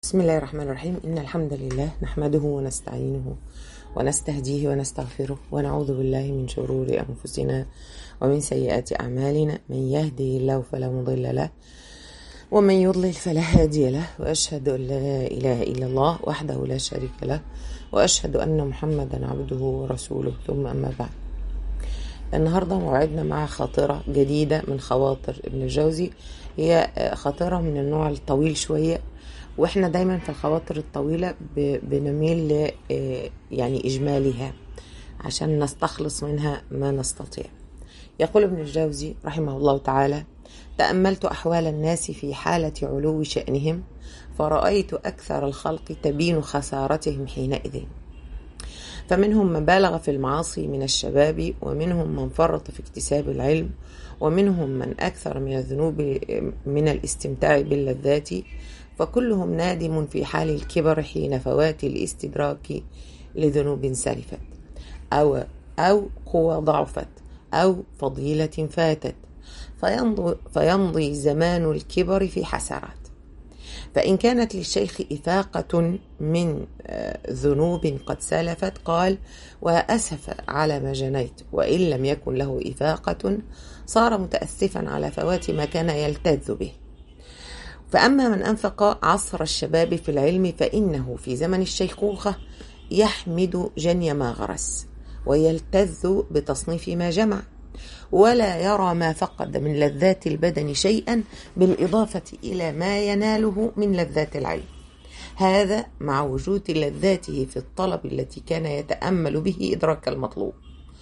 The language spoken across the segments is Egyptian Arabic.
بسم الله الرحمن الرحيم إن الحمد لله نحمده ونستعينه ونستهديه ونستغفره ونعوذ بالله من شرور أنفسنا ومن سيئات أعمالنا من يهدي الله فلا مضل له ومن يضلل فلا هادي له وأشهد أن لا إله إلا الله وحده لا شريك له وأشهد أن محمدا عبده ورسوله ثم أما بعد النهارده موعدنا مع خاطرة جديدة من خواطر ابن الجوزي هي خاطرة من النوع الطويل شوية واحنا دايما في الخواطر الطويلة بنميل ل يعني إجمالها عشان نستخلص منها ما نستطيع يقول ابن الجوزي رحمه الله تعالى تأملت أحوال الناس في حالة علو شأنهم فرأيت أكثر الخلق تبين خسارتهم حينئذ فمنهم من بالغ في المعاصي من الشباب ومنهم من فرط في اكتساب العلم ومنهم من أكثر من الذنوب من الاستمتاع باللذات فكلهم نادم في حال الكبر حين فوات الاستدراك لذنوب سلفت أو أو قوة ضعفت أو فضيلة فاتت فيمضي, فيمضي زمان الكبر في حسرات فإن كانت للشيخ إفاقة من ذنوب قد سلفت قال وأسف على ما جنيت وإن لم يكن له إفاقة صار متأسفا على فوات ما كان يلتذ به فأما من أنفق عصر الشباب في العلم فإنه في زمن الشيخوخة يحمد جني ما غرس ويلتذ بتصنيف ما جمع ولا يرى ما فقد من لذات البدن شيئا بالإضافة إلى ما يناله من لذات العلم هذا مع وجود لذاته في الطلب التي كان يتأمل به إدراك المطلوب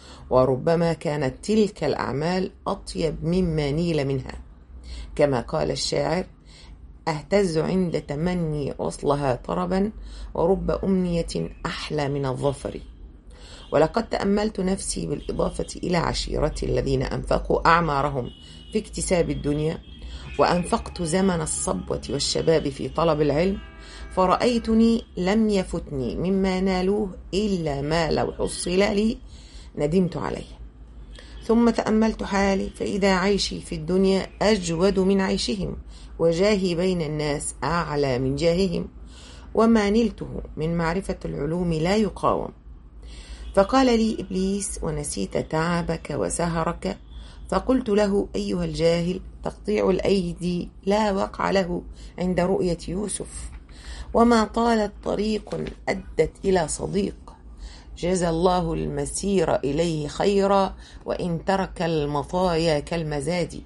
وربما كانت تلك الأعمال أطيب مما نيل منها كما قال الشاعر أهتز عند تمني وصلها طربا ورب أمنية أحلى من الظفر ولقد تأملت نفسي بالإضافة إلى عشيرتي الذين أنفقوا أعمارهم في اكتساب الدنيا وأنفقت زمن الصبوة والشباب في طلب العلم فرأيتني لم يفتني مما نالوه إلا ما لو حصل لي ندمت عليه ثم تأملت حالي فإذا عيشي في الدنيا أجود من عيشهم وجاهي بين الناس أعلى من جاههم وما نلته من معرفة العلوم لا يقاوم فقال لي إبليس ونسيت تعبك وسهرك فقلت له أيها الجاهل تقطيع الأيدي لا وقع له عند رؤية يوسف وما طالت طريق أدت إلى صديق جزى الله المسير إليه خيرا وإن ترك المطايا كالمزاد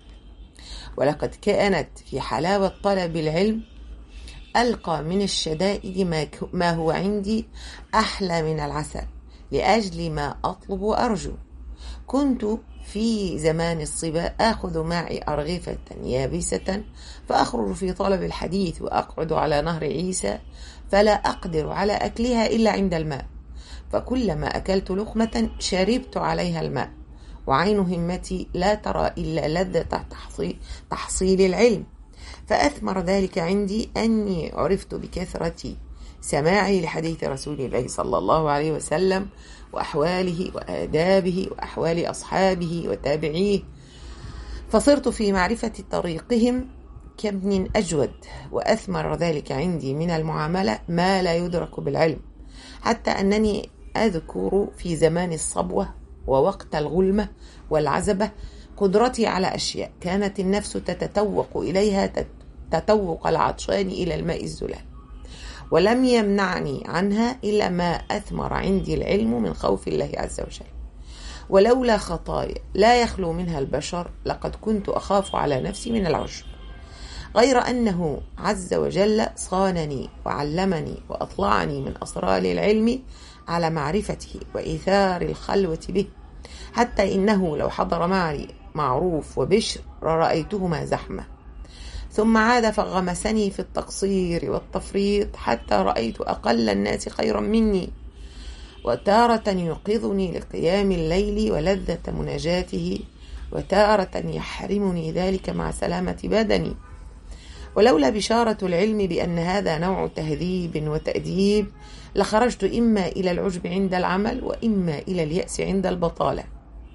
ولقد كانت في حلاوة طلب العلم ألقى من الشدائد ما هو عندي أحلى من العسل لأجل ما أطلب وأرجو كنت في زمان الصبا آخذ معي أرغفة يابسة فأخرج في طلب الحديث وأقعد على نهر عيسى فلا أقدر على أكلها إلا عند الماء فكلما أكلت لقمة شربت عليها الماء وعين همتي لا ترى إلا لذة تحصيل العلم فأثمر ذلك عندي أني عرفت بكثرة سماعي لحديث رسول الله صلى الله عليه وسلم وأحواله وآدابه وأحوال أصحابه وتابعيه فصرت في معرفة طريقهم كابن أجود وأثمر ذلك عندي من المعاملة ما لا يدرك بالعلم حتى أنني أذكر في زمان الصبوة ووقت الغلمة والعزبة قدرتي على أشياء كانت النفس تتتوق إليها تتوق العطشان إلى الماء الزلال ولم يمنعني عنها إلا ما أثمر عندي العلم من خوف الله عز وجل ولولا خطايا لا يخلو منها البشر لقد كنت أخاف على نفسي من العجب غير أنه عز وجل صانني وعلمني وأطلعني من أسرار العلم على معرفته وإيثار الخلوة به حتى إنه لو حضر معي معروف وبشر لرأيتهما زحمة ثم عاد فغمسني في التقصير والتفريط حتى رأيت أقل الناس خيرا مني وتارة يوقظني لقيام الليل ولذة مناجاته وتارة يحرمني ذلك مع سلامة بدني ولولا بشارة العلم بأن هذا نوع تهذيب وتأديب لخرجت إما إلى العجب عند العمل وإما إلى اليأس عند البطالة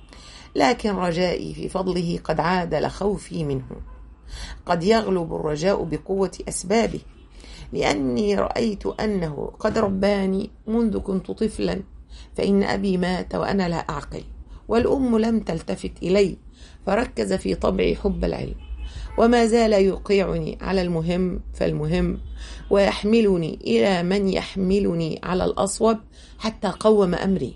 لكن رجائي في فضله قد عادل خوفي منه قد يغلب الرجاء بقوة أسبابه لأني رأيت أنه قد رباني منذ كنت طفلا فإن أبي مات وأنا لا أعقل والأم لم تلتفت إلي فركز في طبعي حب العلم وما زال يوقعني على المهم فالمهم ويحملني إلى من يحملني على الأصوب حتى قوم أمري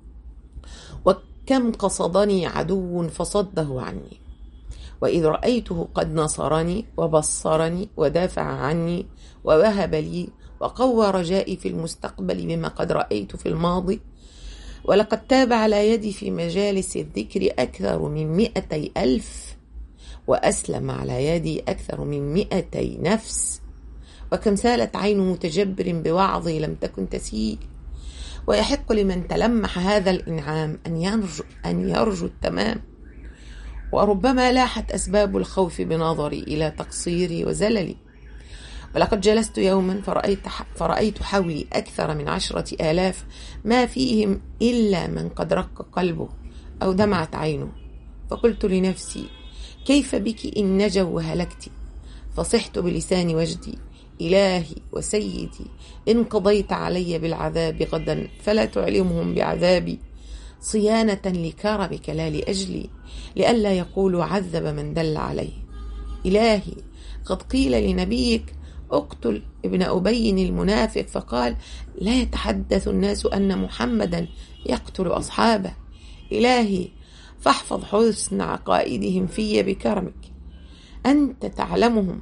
وكم قصدني عدو فصده عني وإذ رأيته قد نصرني وبصرني ودافع عني ووهب لي وقوى رجائي في المستقبل بما قد رأيت في الماضي ولقد تاب على يدي في مجالس الذكر أكثر من مئتي ألف وأسلم على يدي أكثر من مئتي نفس وكم سالت عين متجبر بوعظي لم تكن تسيل ويحق لمن تلمح هذا الإنعام أن يرجو, أن يرجو التمام وربما لاحت أسباب الخوف بنظري إلى تقصيري وزللي ولقد جلست يوما فرأيت, فرأيت حولي أكثر من عشرة آلاف ما فيهم إلا من قد رق قلبه أو دمعت عينه فقلت لنفسي كيف بك إن نجوا وهلكت فصحت بلسان وجدي إلهي وسيدي إن قضيت علي بالعذاب غدا فلا تعلمهم بعذابي صيانة لكرمك لا لأجلي لئلا يقولوا عذب من دل عليه إلهي قد قيل لنبيك اقتل ابن أبي المنافق فقال لا يتحدث الناس أن محمدا يقتل أصحابه إلهي فاحفظ حسن عقائدهم في بكرمك أنت تعلمهم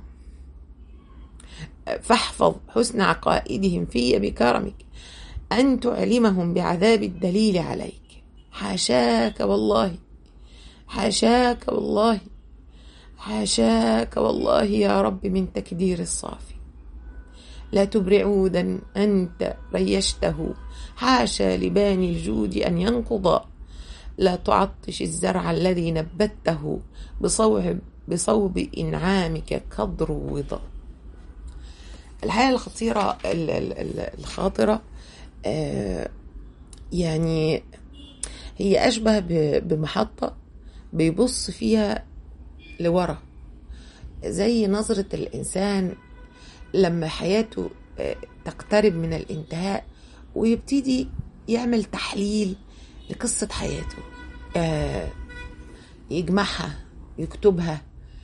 فاحفظ حسن عقائدهم في بكرمك أن تعلمهم بعذاب الدليل عليك حاشاك والله حاشاك والله حاشاك والله يا رب من تكدير الصافي لا تبرع عودا أنت ريشته حاشا لباني الجود أن ينقض لا تعطش الزرع الذي نبته بصوب, بصوب إنعامك قدر وضا الحالة الخطيرة الخاطرة يعني هي أشبه بمحطة بيبص فيها لورا زي نظرة الإنسان لما حياته تقترب من الانتهاء ويبتدي يعمل تحليل لقصة حياته يجمعها يكتبها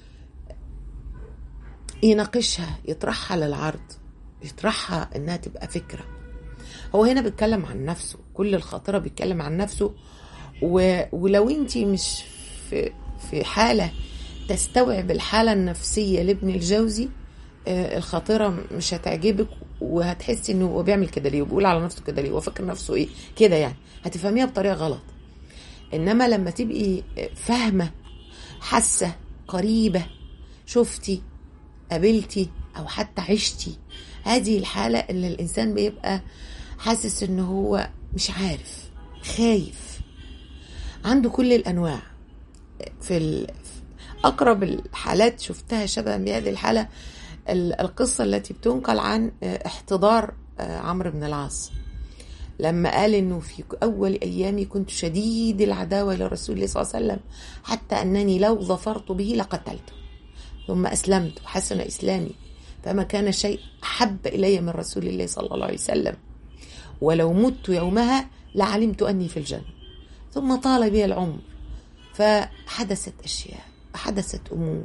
يناقشها يطرحها للعرض يطرحها انها تبقى فكره هو هنا بيتكلم عن نفسه كل الخاطره بيتكلم عن نفسه و... ولو انت مش في في حاله تستوعب الحاله النفسيه لابن الجوزي آه الخاطره مش هتعجبك وهتحسي انه هو بيعمل كده ليه وبيقول على نفسه كده ليه وفاكر نفسه ايه كده يعني هتفهميها بطريقه غلط انما لما تبقي فاهمه حاسه قريبه شفتي قابلتي او حتى عشتي هذه الحاله اللي الانسان بيبقى حاسس ان هو مش عارف خايف عنده كل الانواع في ال... اقرب الحالات شفتها شبه بهذه الحاله القصه التي بتنقل عن احتضار عمرو بن العاص لما قال انه في اول ايامي كنت شديد العداوه لرسول الله صلى الله عليه وسلم حتى انني لو ظفرت به لقتلته ثم اسلمت وحسن اسلامي فما كان شيء احب الي من رسول الله صلى الله عليه وسلم ولو مت يومها لعلمت اني في الجنه ثم طال بي العمر فحدثت اشياء حدثت امور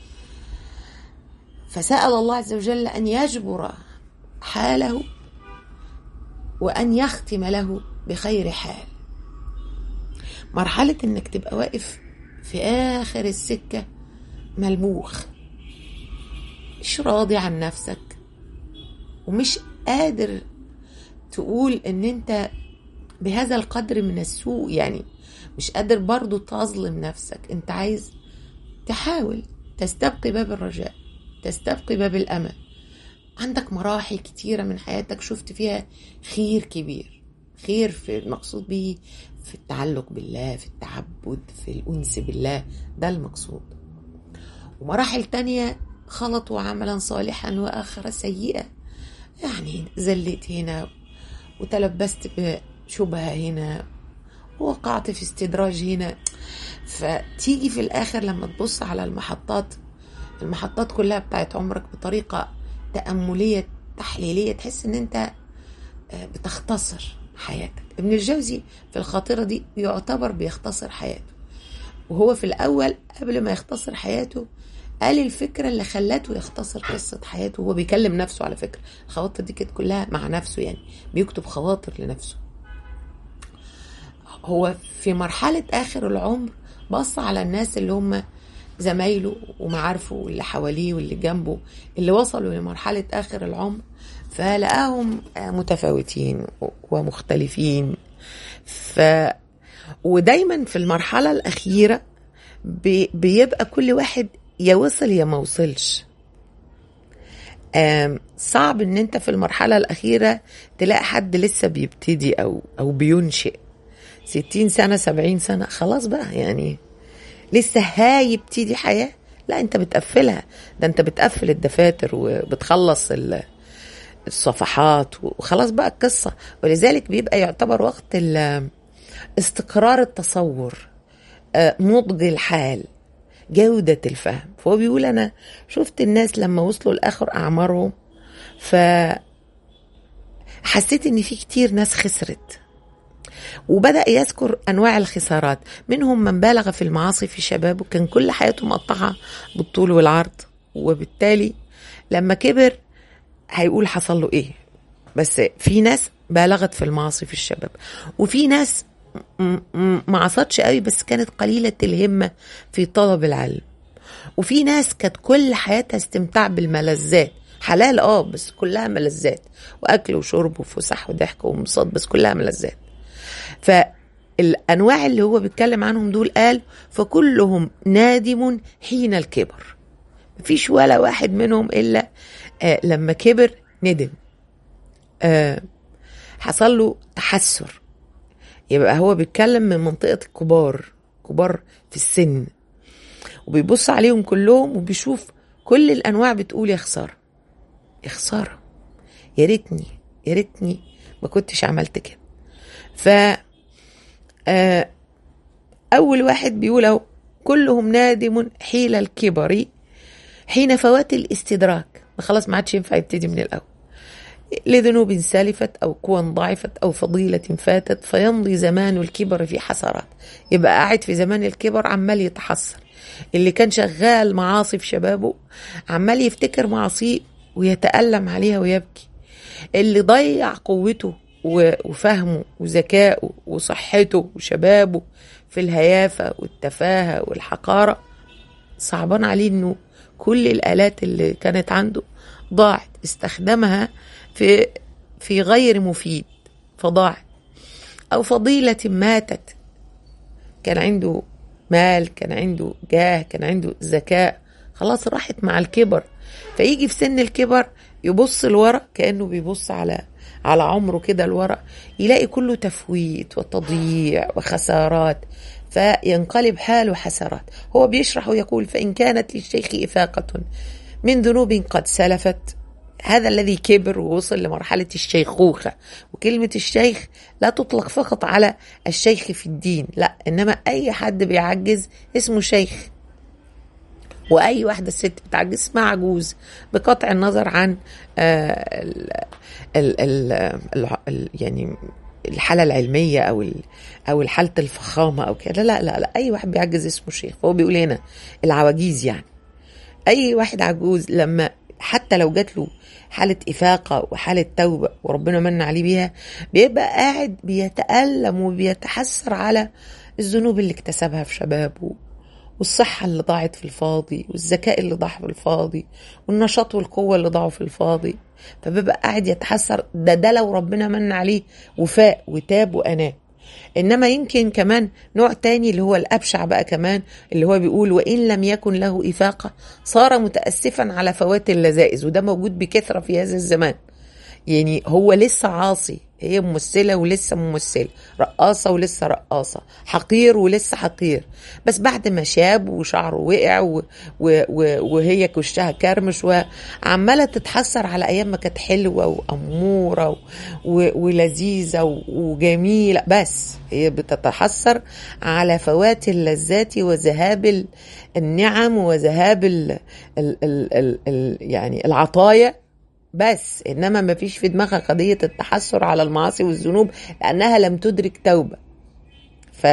فسال الله عز وجل ان يجبر حاله وان يختم له بخير حال مرحله انك تبقى واقف في اخر السكه ملبوخ مش راضي عن نفسك ومش قادر تقول ان انت بهذا القدر من السوء يعني مش قادر برضو تظلم نفسك انت عايز تحاول تستبقي باب الرجاء تستبقي باب الامل عندك مراحل كتيرة من حياتك شفت فيها خير كبير خير في المقصود به في التعلق بالله في التعبد في الأنس بالله ده المقصود ومراحل تانية خلطوا عملا صالحا وآخر سيئة يعني زلت هنا وتلبست بشبهة هنا ووقعت في استدراج هنا فتيجي في الآخر لما تبص على المحطات المحطات كلها بتاعت عمرك بطريقة تأملية تحليليه تحس ان انت آه، بتختصر حياتك ابن الجوزي في الخاطره دي يعتبر بيختصر حياته وهو في الاول قبل ما يختصر حياته قال الفكره اللي خلته يختصر قصه حياته وهو بيكلم نفسه على فكره الخواطر دي كانت كلها مع نفسه يعني بيكتب خواطر لنفسه هو في مرحله اخر العمر بص على الناس اللي هم زمايله ومعارفه واللي حواليه واللي جنبه اللي وصلوا لمرحلة آخر العمر فلقاهم متفاوتين ومختلفين ف ودايما في المرحلة الأخيرة بي... بيبقى كل واحد يا وصل يا ما وصلش آم، صعب ان انت في المرحلة الأخيرة تلاقي حد لسه بيبتدي أو أو بينشئ ستين سنة سبعين سنة خلاص بقى يعني لسه هيبتدي حياة لا انت بتقفلها ده انت بتقفل الدفاتر وبتخلص ال- الصفحات وخلاص بقى القصة ولذلك بيبقى يعتبر وقت ال- استقرار التصور آه، نضج الحال جودة الفهم فهو بيقول أنا شفت الناس لما وصلوا لآخر أعمارهم ف حسيت إن في كتير ناس خسرت وبدأ يذكر أنواع الخسارات منهم من بالغ في المعاصي في شبابه كان كل حياته مقطعة بالطول والعرض وبالتالي لما كبر هيقول حصل له إيه بس في ناس بالغت في المعاصي في الشباب وفي ناس م- م- ما عصتش قوي بس كانت قليلة الهمة في طلب العلم وفي ناس كانت كل حياتها استمتاع بالملذات حلال اه بس كلها ملذات واكل وشرب وفسح وضحك وانبساط بس كلها ملذات فالانواع اللي هو بيتكلم عنهم دول قال فكلهم نادم حين الكبر مفيش ولا واحد منهم الا آه لما كبر ندم آه حصل له تحسر يبقى هو بيتكلم من منطقة الكبار كبار في السن وبيبص عليهم كلهم وبيشوف كل الأنواع بتقول يا خسارة يا خسارة يا ريتني يا ريتني ما كنتش عملت كده ف آه، أول واحد بيقول أهو كلهم نادم حيل الكبر حين فوات الاستدراك ما خلاص ما عادش ينفع يبتدي من الأول لذنوب سلفت أو قوى ضعفت أو فضيلة فاتت فيمضي زمان الكبر في حسرات يبقى قاعد في زمان الكبر عمال يتحسر اللي كان شغال معاصي في شبابه عمال يفتكر معاصيه ويتألم عليها ويبكي اللي ضيع قوته و- وفهمه وذكائه وصحته وشبابه في الهيافة والتفاهة والحقارة صعبان عليه انه كل الآلات اللي كانت عنده ضاعت استخدمها في في غير مفيد فضاعت أو فضيلة ماتت كان عنده مال كان عنده جاه كان عنده ذكاء خلاص راحت مع الكبر فيجي في سن الكبر يبص لورا كأنه بيبص على على عمره كده لورا يلاقي كله تفويت وتضييع وخسارات فينقلب حاله حسرات هو بيشرح ويقول فإن كانت للشيخ إفاقة من ذنوب قد سلفت هذا الذي كبر ووصل لمرحلة الشيخوخة وكلمة الشيخ لا تطلق فقط على الشيخ في الدين لا إنما أي حد بيعجز اسمه شيخ واي واحده ست بتعجز اسمها عجوز بقطع النظر عن آه، ال ال ال ال ال يعني الحاله العلميه او ال او حاله الفخامه او كده لا لا لا اي واحد بيعجز اسمه شيخ فهو بيقول هنا العواجيز يعني اي واحد عجوز لما حتى لو جات له حالة إفاقة وحالة توبة وربنا من عليه بيها بيبقى قاعد بيتألم وبيتحسر على الذنوب اللي اكتسبها في شبابه والصحة اللي ضاعت في الفاضي والذكاء اللي ضاع في الفاضي والنشاط والقوة اللي ضاعوا في الفاضي فبيبقى قاعد يتحسر ده ده لو ربنا من عليه وفاء وتاب وأناب إنما يمكن كمان نوع تاني اللي هو الأبشع بقى كمان اللي هو بيقول وإن لم يكن له إفاقة صار متأسفا على فوات اللذائذ وده موجود بكثرة في هذا الزمان يعني هو لسه عاصي هي ممثلة ولسه ممثلة رقاصة ولسه رقاصة حقير ولسه حقير بس بعد ما شاب وشعره وقع و و و وهي كشها كرمش وعمالة تتحسر على أيام ما كانت حلوة وأمورة و و ولذيذة و وجميلة بس هي بتتحسر على فوات اللذات وذهاب ال- النعم وذهاب ال ال ال ال ال يعني العطايا بس انما ما فيش في دماغها قضيه التحسر على المعاصي والذنوب لانها لم تدرك توبه ف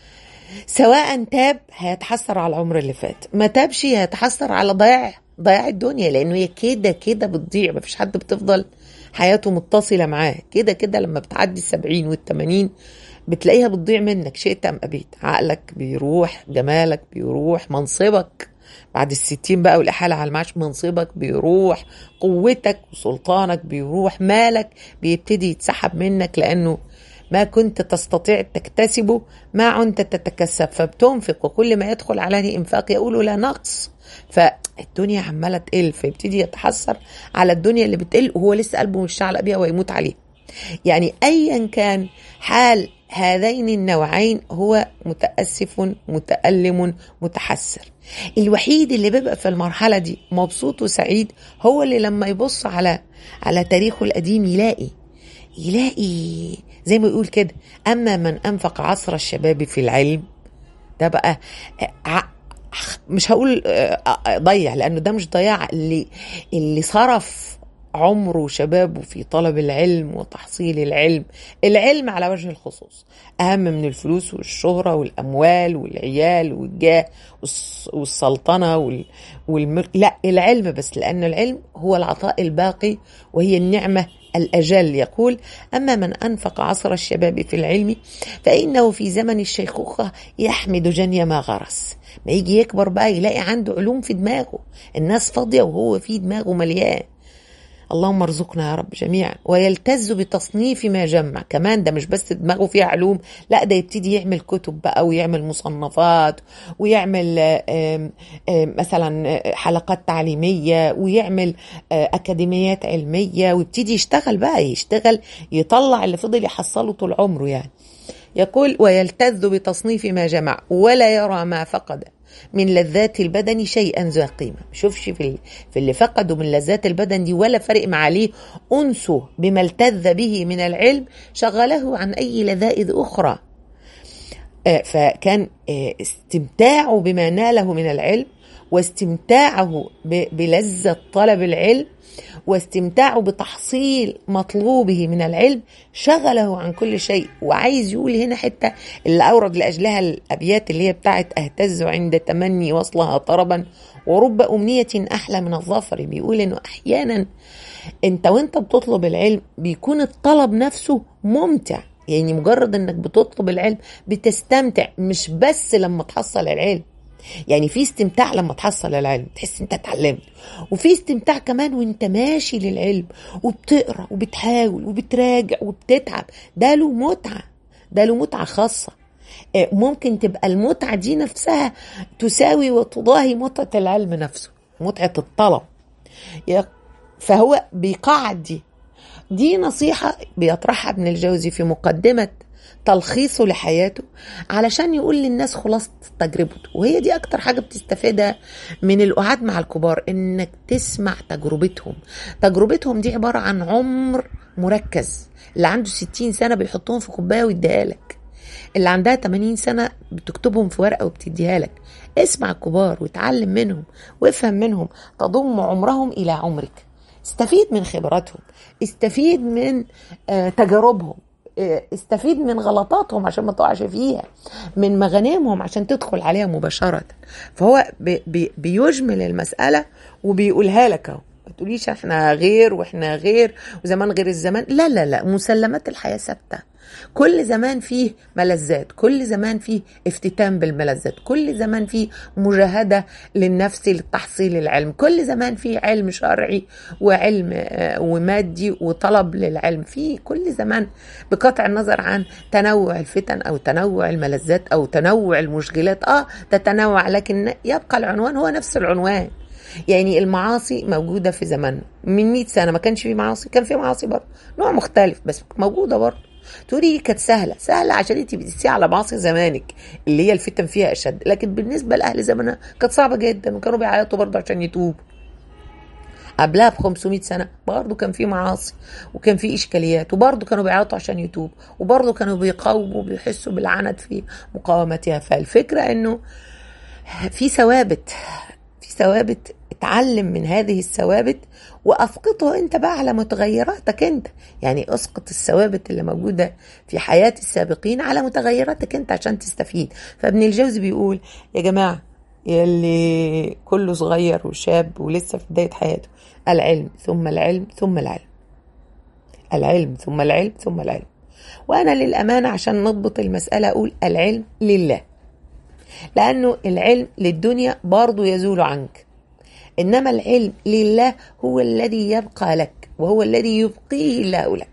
سواء تاب هيتحسر على العمر اللي فات ما تابش هيتحسر على ضياع ضياع الدنيا لانه هي كده كده بتضيع مفيش حد بتفضل حياته متصلة معاه كده كده لما بتعدي السبعين والتمانين بتلاقيها بتضيع منك شئت أم أبيت عقلك بيروح جمالك بيروح منصبك بعد الستين بقى والإحالة على المعاش منصبك بيروح قوتك وسلطانك بيروح مالك بيبتدي يتسحب منك لأنه ما كنت تستطيع تكتسبه ما عنت تتكسب فبتنفق وكل ما يدخل عليه انفاق يقول لا نقص فالدنيا عماله تقل فيبتدي يتحسر على الدنيا اللي بتقل وهو لسه قلبه مش شعلق بيها ويموت عليها يعني ايا كان حال هذين النوعين هو متاسف متالم متحسر الوحيد اللي بيبقى في المرحله دي مبسوط وسعيد هو اللي لما يبص على على تاريخه القديم يلاقي يلاقي زي ما يقول كده اما من انفق عصر الشباب في العلم ده بقى مش هقول ضيع لانه ده مش ضياع اللي اللي صرف عمره وشبابه في طلب العلم وتحصيل العلم العلم على وجه الخصوص أهم من الفلوس والشهرة والأموال والعيال والجاه والسلطنة وال... والملك لا العلم بس لأن العلم هو العطاء الباقي وهي النعمة الأجل يقول أما من أنفق عصر الشباب في العلم فإنه في زمن الشيخوخة يحمد جني ما غرس ما يجي يكبر بقى يلاقي عنده علوم في دماغه الناس فاضية وهو في دماغه مليان اللهم ارزقنا يا رب جميعا ويلتز بتصنيف ما جمع كمان ده مش بس دماغه فيها علوم لا ده يبتدي يعمل كتب بقى ويعمل مصنفات ويعمل آم آم مثلا حلقات تعليمية ويعمل أكاديميات علمية ويبتدي يشتغل بقى يشتغل يطلع اللي فضل يحصله طول عمره يعني يقول ويلتذ بتصنيف ما جمع ولا يرى ما فقد من لذات البدن شيئا ذا قيمة شوفش في, في اللي فقده من لذات البدن دي ولا فرق مع عليه أنسه بما التذ به من العلم شغله عن أي لذائذ أخرى فكان استمتاعه بما ناله من العلم واستمتاعه بلذة طلب العلم واستمتاعه بتحصيل مطلوبه من العلم شغله عن كل شيء وعايز يقول هنا حتة اللي أورد لأجلها الأبيات اللي هي بتاعت أهتز عند تمني وصلها طربا ورب أمنية أحلى من الظفر بيقول إنه أحيانا أنت وأنت بتطلب العلم بيكون الطلب نفسه ممتع يعني مجرد انك بتطلب العلم بتستمتع مش بس لما تحصل العلم يعني في استمتاع لما تحصل العلم تحس انت اتعلمت وفي استمتاع كمان وانت ماشي للعلم وبتقرا وبتحاول وبتراجع وبتتعب ده له متعه ده له متعه خاصه ممكن تبقى المتعه دي نفسها تساوي وتضاهي متعه العلم نفسه متعه الطلب فهو بيقعد دي دي نصيحة بيطرحها ابن الجوزي في مقدمة تلخيصه لحياته علشان يقول للناس خلاصة تجربته وهي دي أكتر حاجة بتستفادها من القعاد مع الكبار إنك تسمع تجربتهم تجربتهم دي عبارة عن عمر مركز اللي عنده 60 سنة بيحطهم في كوباية ويديها لك اللي عندها 80 سنة بتكتبهم في ورقة وبتديها لك اسمع الكبار وتعلم منهم وافهم منهم تضم عمرهم إلى عمرك استفيد من خبراتهم استفيد من تجاربهم استفيد من غلطاتهم عشان ما تقعش فيها من مغانمهم عشان تدخل عليها مباشرة فهو بي بي بيجمل المسألة وبيقولها لك اهو ما تقوليش احنا غير واحنا غير وزمان غير الزمان لا لا لا مسلمات الحياة ثابتة كل زمان فيه ملذات كل زمان فيه افتتان بالملذات كل زمان فيه مجاهدة للنفس لتحصيل العلم كل زمان فيه علم شرعي وعلم ومادي وطلب للعلم في كل زمان بقطع النظر عن تنوع الفتن أو تنوع الملذات أو تنوع المشغلات آه تتنوع لكن يبقى العنوان هو نفس العنوان يعني المعاصي موجودة في زماننا من 100 سنة ما كانش في معاصي كان في معاصي برضه نوع مختلف بس موجودة برضه تقولي كانت سهله سهله عشان انت بتقيسيها على معاصي زمانك اللي هي الفتن فيها اشد لكن بالنسبه لاهل زمانها كانت صعبه جدا وكانوا بيعيطوا برضه عشان يتوبوا قبلها ب 500 سنه برضه كان في معاصي وكان في اشكاليات وبرضه كانوا بيعيطوا عشان يتوبوا وبرضه كانوا بيقاوموا وبيحسوا بالعنت في مقاومتها فالفكره انه في ثوابت في ثوابت اتعلم من هذه الثوابت واسقطه انت بقى على متغيراتك انت يعني اسقط الثوابت اللي موجوده في حياه السابقين على متغيراتك انت عشان تستفيد فابن الجوزي بيقول يا جماعه يلي كله صغير وشاب ولسه في بدايه حياته العلم ثم العلم ثم العلم العلم ثم العلم ثم العلم وانا للامانه عشان نضبط المساله اقول العلم لله لانه العلم للدنيا برضه يزول عنك انما العلم لله هو الذي يبقى لك وهو الذي يبقيه الله لك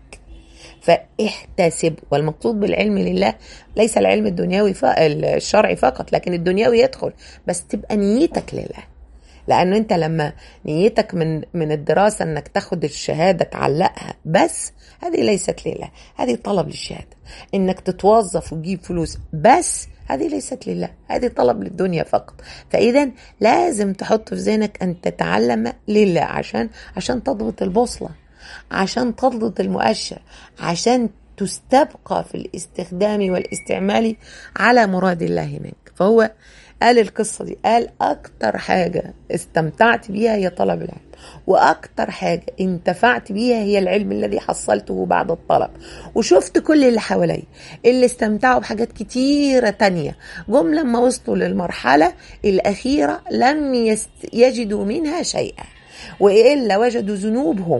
فاحتسب والمقصود بالعلم لله ليس العلم الدنيوي الشرعي فقط لكن الدنيوي يدخل بس تبقى نيتك لله لانه انت لما نيتك من من الدراسه انك تاخد الشهاده تعلقها بس هذه ليست لله هذه طلب للشهاده انك تتوظف وتجيب فلوس بس هذه ليست لله هذه طلب للدنيا فقط فاذا لازم تحط في ذهنك ان تتعلم لله عشان عشان تضبط البوصله عشان تضبط المؤشر عشان تستبقى في الاستخدام والاستعمال على مراد الله منك فهو قال القصة دي قال أكتر حاجة استمتعت بيها هي طلب العلم وأكتر حاجة انتفعت بيها هي العلم الذي حصلته بعد الطلب وشفت كل اللي حواليا اللي استمتعوا بحاجات كتيرة تانية جم لما وصلوا للمرحلة الأخيرة لم يست... يجدوا منها شيئا والا وجدوا ذنوبهم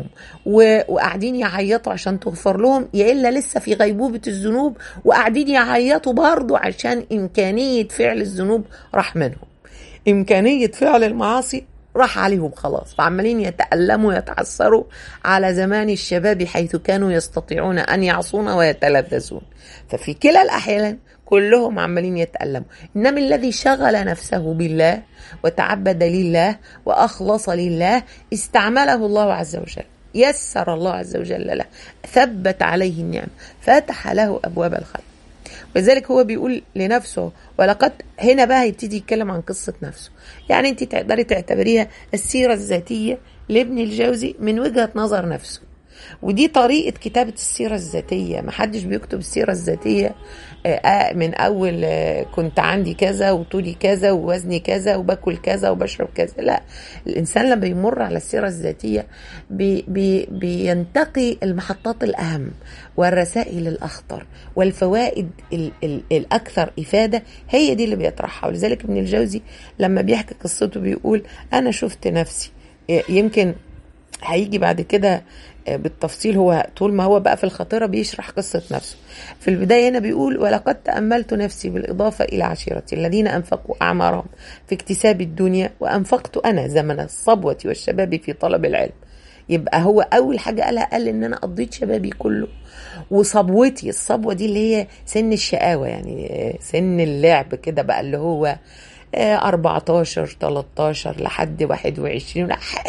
وقاعدين يعيطوا عشان تغفر لهم يا الا لسه في غيبوبه الذنوب وقاعدين يعيطوا برضه عشان امكانيه فعل الذنوب راح منهم امكانيه فعل المعاصي راح عليهم خلاص فعمالين يتألموا يتعثروا على زمان الشباب حيث كانوا يستطيعون أن يعصون ويتلذذون ففي كلا الأحيان كلهم عمالين يتألموا إنما الذي شغل نفسه بالله وتعبد لله وأخلص لله استعمله الله عز وجل يسر الله عز وجل له ثبت عليه النعم فتح له أبواب الخير ولذلك هو بيقول لنفسه ولقد هنا بقى هيبتدي يتكلم عن قصة نفسه يعني انت تقدري تعتبريها السيرة الذاتية لابن الجوزي من وجهة نظر نفسه ودي طريقة كتابة السيرة الذاتية محدش بيكتب السيرة الذاتية من أول كنت عندي كذا وطولي كذا ووزني كذا وباكل كذا وبشرب كذا لا الإنسان لما بيمر على السيرة الذاتية بي بي بينتقي المحطات الأهم والرسائل الأخطر والفوائد ال ال الأكثر إفادة هي دي اللي بيطرحها ولذلك ابن الجوزي لما بيحكي قصته بيقول أنا شفت نفسي يمكن هيجي بعد كده بالتفصيل هو طول ما هو بقى في الخطيرة بيشرح قصة نفسه في البداية هنا بيقول ولقد تأملت نفسي بالإضافة إلى عشيرتي الذين أنفقوا أعمارهم في اكتساب الدنيا وأنفقت أنا زمن الصبوة والشباب في طلب العلم يبقى هو أول حاجة قالها قال إن أنا قضيت شبابي كله وصبوتي الصبوة دي اللي هي سن الشقاوة يعني سن اللعب كده بقى اللي هو 14 13 لحد 21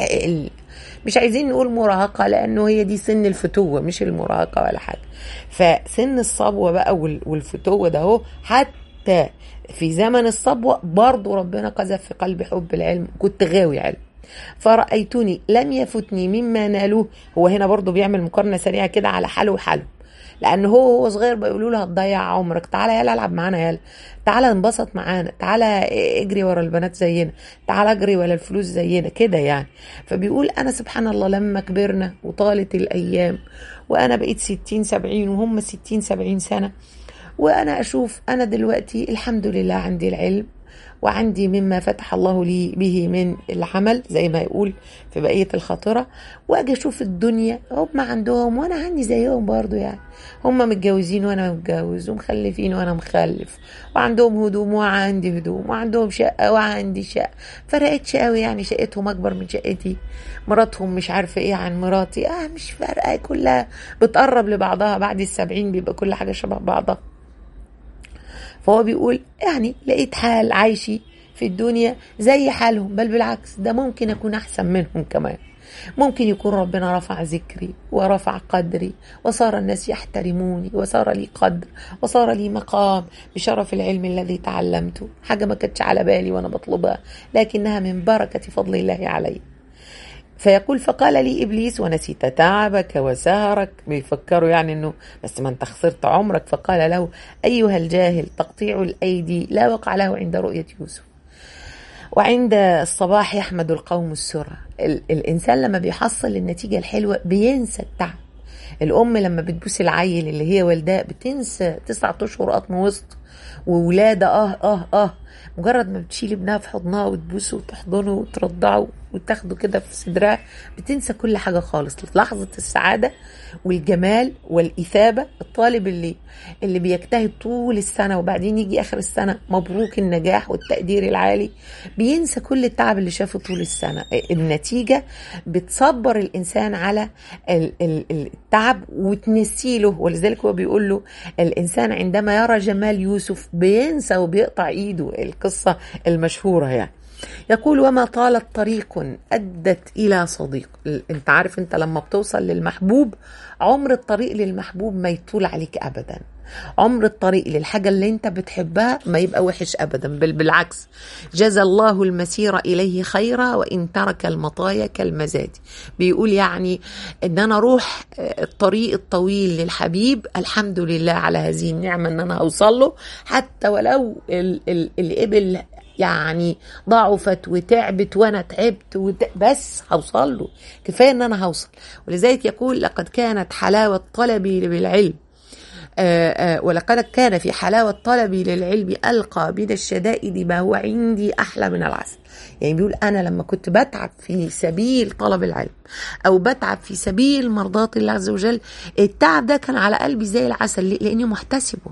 مش عايزين نقول مراهقه لانه هي دي سن الفتوه مش المراهقه ولا حاجه فسن الصبوه بقى والفتوه ده هو حتى في زمن الصبوه برضه ربنا قذف في قلبي حب العلم كنت غاوي علم فرأيتني لم يفتني مما نالوه هو هنا برضه بيعمل مقارنة سريعة كده على حاله وحاله لان هو هو صغير بيقولوا له هتضيع عمرك تعالى يلا العب معانا يلا تعالى انبسط معانا تعالى اجري ورا البنات زينا تعالى اجري ولا الفلوس زينا كده يعني فبيقول انا سبحان الله لما كبرنا وطالت الايام وانا بقيت ستين سبعين وهم ستين سبعين سنه وانا اشوف انا دلوقتي الحمد لله عندي العلم وعندي مما فتح الله لي به من العمل زي ما يقول في بقية الخاطرة واجي اشوف الدنيا هم عندهم وانا عندي زيهم برضو يعني هم متجوزين وانا متجوز ومخلفين وانا مخلف وعندهم هدوم وعندي هدوم وعندهم شقة وعندي شقة فرقتش قوي يعني شقتهم اكبر من شقتي مراتهم مش عارفة ايه عن مراتي اه مش فارقة كلها بتقرب لبعضها بعد السبعين بيبقى كل حاجة شبه بعضها فهو بيقول يعني لقيت حال عايشي في الدنيا زي حالهم بل بالعكس ده ممكن أكون أحسن منهم كمان ممكن يكون ربنا رفع ذكري ورفع قدري وصار الناس يحترموني وصار لي قدر وصار لي مقام بشرف العلم الذي تعلمته حاجة ما كانتش على بالي وأنا بطلبها لكنها من بركة فضل الله علي فيقول فقال لي ابليس ونسيت تعبك وسهرك بيفكروا يعني انه بس ما انت خسرت عمرك فقال له ايها الجاهل تقطيع الايدي لا وقع له عند رؤيه يوسف وعند الصباح يحمد القوم السرى ال- الإنسان لما بيحصل النتيجة الحلوة بينسى التعب الأم لما بتبوس العيل اللي هي والداه بتنسى تسعة أشهر قطم وسط وولادة اه اه اه مجرد ما بتشيل ابنها في حضنها وتبوسه وتحضنه وترضعه وتاخده كده في صدرها بتنسى كل حاجة خالص لحظة السعادة والجمال والإثابة الطالب اللي اللي بيجتهد طول السنة وبعدين يجي آخر السنة مبروك النجاح والتقدير العالي بينسى كل التعب اللي شافه طول السنة النتيجة بتصبر الإنسان على ال- ال- ال- التعب وتنسيله ولذلك هو بيقول له الإنسان عندما يرى جمال يوسف بينسى وبيقطع إيده القصة المشهورة يعني يقول وما طالت طريق أدت إلى صديق ال- انت عارف انت لما بتوصل للمحبوب عمر الطريق للمحبوب ما يطول عليك أبدا عمر الطريق للحاجة اللي انت بتحبها ما يبقى وحش أبدا بل بالعكس جزى الله المسير إليه خيرا وإن ترك المطايا كالمزاد بيقول يعني ان انا اروح آه، الطريق الطويل للحبيب الحمد لله على هذه النعمة ان انا اوصل له حتى ولو ال- ال- الإبل يعني ضعفت وتعبت وانا تعبت وت... بس هوصل له كفايه ان انا هوصل ولذلك يقول لقد كانت حلاوه طلبي بالعلم آه، آه، ولقد كان في حلاوة طلبي للعلم ألقى بين الشدائد ما هو عندي أحلى من العسل يعني بيقول أنا لما كنت بتعب في سبيل طلب العلم أو بتعب في سبيل مرضاة الله عز وجل التعب ده كان على قلبي زي العسل ليه؟ لأني محتسبه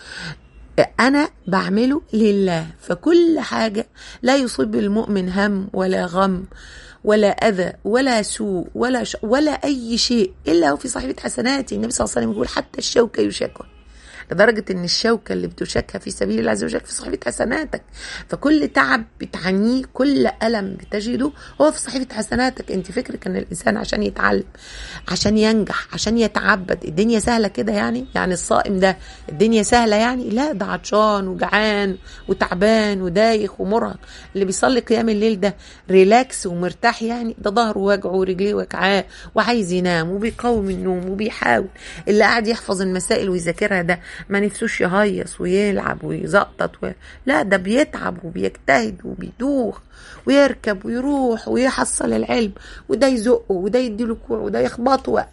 أنا بعمله لله فكل حاجة لا يصيب المؤمن هم ولا غم ولا أذى ولا سوء ولا ش... ولا أي شيء إلا هو في صحيفة حسناتي النبي صلى الله عليه وسلم يقول حتى الشوكة يشاكها لدرجة إن الشوكة اللي بتشاكها في سبيل الله عز وجل في صحيفة حسناتك فكل تعب بتعانيه كل ألم بتجده هو في صحيفة حسناتك أنت فكرك إن الإنسان عشان يتعلم عشان ينجح عشان يتعبد الدنيا سهلة كده يعني يعني الصائم ده الدنيا سهلة يعني لا ده عطشان وجعان وتعبان ودايخ ومرهق اللي بيصلي قيام الليل ده ريلاكس ومرتاح يعني ده ظهره واجعه ورجليه وجعاه وعايز ينام وبيقاوم النوم وبيحاول اللي قاعد يحفظ المسائل ويذاكرها ده ما نفسوش يهيص ويلعب ويزقطط و... لا ده بيتعب وبيجتهد وبيدوخ ويركب ويروح ويحصل العلم وده يزقه وده يديله كوع وده يخبطه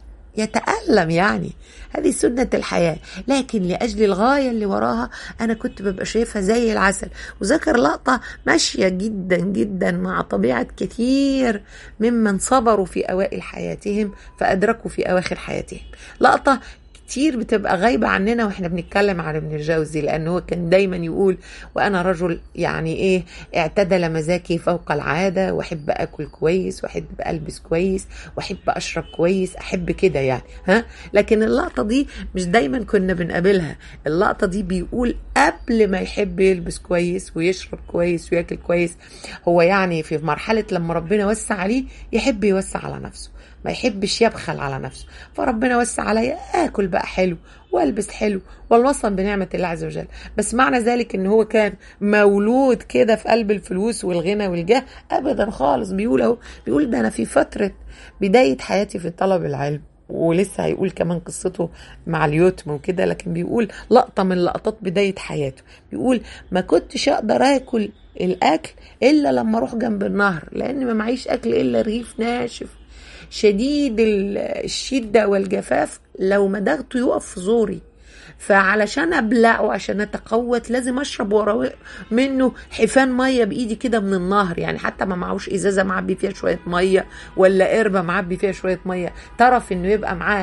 يتألم يعني هذه سنة الحياة لكن لأجل الغاية اللي وراها أنا كنت ببقى شايفها زي العسل وذكر لقطة ماشية جدا جدا مع طبيعة كثير ممن صبروا في أوائل حياتهم فأدركوا في أواخر حياتهم لقطة كتير بتبقى غايبة عننا واحنا بنتكلم عن ابن الجوزي لأنه هو كان دايما يقول وأنا رجل يعني إيه اعتدل مزاجي فوق العادة وأحب أكل كويس وأحب ألبس كويس وأحب أشرب كويس أحب كده يعني ها لكن اللقطة دي مش دايما كنا بنقابلها اللقطة دي بيقول قبل ما يحب يلبس كويس ويشرب كويس وياكل كويس هو يعني في مرحلة لما ربنا وسع عليه يحب يوسع على نفسه ما يحبش يبخل على نفسه فربنا وسع عليا اكل بقى حلو والبس حلو والوصل بنعمه الله عز وجل بس معنى ذلك ان هو كان مولود كده في قلب الفلوس والغنى والجاه ابدا خالص بيقول اهو بيقول ده انا في فتره بدايه حياتي في طلب العلم ولسه هيقول كمان قصته مع اليتم وكده لكن بيقول لقطة من لقطات بداية حياته بيقول ما كنتش أقدر آكل الأكل إلا لما أروح جنب النهر لأن ما معيش أكل إلا رغيف ناشف شديد الشدة والجفاف لو مدغته يقف في زوري فعلشان ابلعه عشان اتقوت لازم اشرب ورا منه حفان ميه بايدي كده من النهر يعني حتى ما معهوش ازازه معبي فيها شويه ميه ولا قربه معبي فيها شويه ميه طرف انه يبقى معاه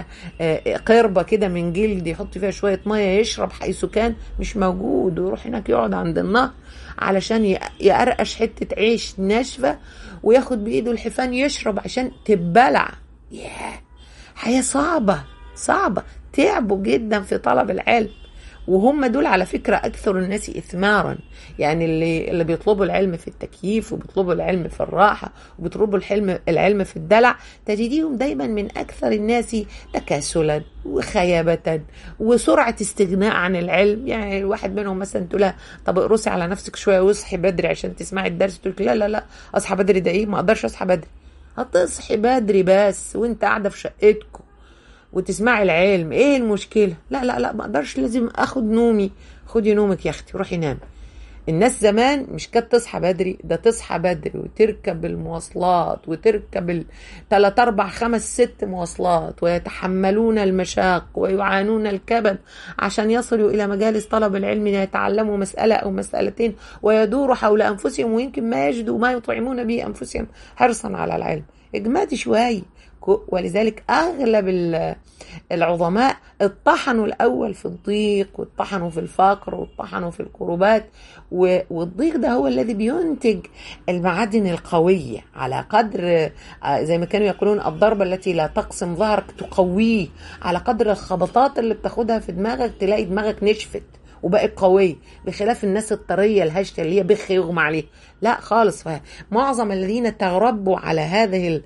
قربه كده من جلد يحط فيها شويه ميه يشرب حيث كان مش موجود ويروح هناك يقعد عند النهر علشان يقرقش حته عيش ناشفه وياخد بايده الحفان يشرب عشان تبلع ياه حياه صعبه صعبه تعبوا جدا في طلب العلم وهم دول على فكرة أكثر الناس إثمارا يعني اللي اللي بيطلبوا العلم في التكييف وبيطلبوا العلم في الراحة وبيطلبوا الحلم العلم في الدلع تجديهم دايما من أكثر الناس تكاسلا وخيابة وسرعة استغناء عن العلم يعني الواحد منهم مثلا تقول لها طب اقرصي على نفسك شوية واصحي بدري عشان تسمعي الدرس تقول لا لا لا أصحى بدري ده إيه ما أقدرش أصحى بدري هتصحي بدري بس وانت قاعدة في شقتكم وتسمعي العلم ايه المشكله لا لا لا ما اقدرش لازم اخد نومي خدي نومك يا اختي روحي نامي الناس زمان مش كانت تصحى بدري ده تصحى بدري وتركب المواصلات وتركب ال 3 4 5 6 مواصلات ويتحملون المشاق ويعانون الكبد عشان يصلوا الى مجالس طلب العلم ليتعلموا مساله او مسالتين ويدوروا حول انفسهم ويمكن ما يجدوا ما يطعمون به انفسهم حرصا على العلم اجمادي شويه ولذلك اغلب العظماء اطحنوا الاول في الضيق واطحنوا في الفقر واطحنوا في الكروبات والضيق ده هو الذي بينتج المعادن القويه على قدر زي ما كانوا يقولون الضربه التي لا تقسم ظهرك تقويه على قدر الخبطات اللي بتاخدها في دماغك تلاقي دماغك نشفت وبقت قويه بخلاف الناس الطريه الهشه اللي هي بخ يغمى عليه لا خالص معظم الذين تغربوا على هذه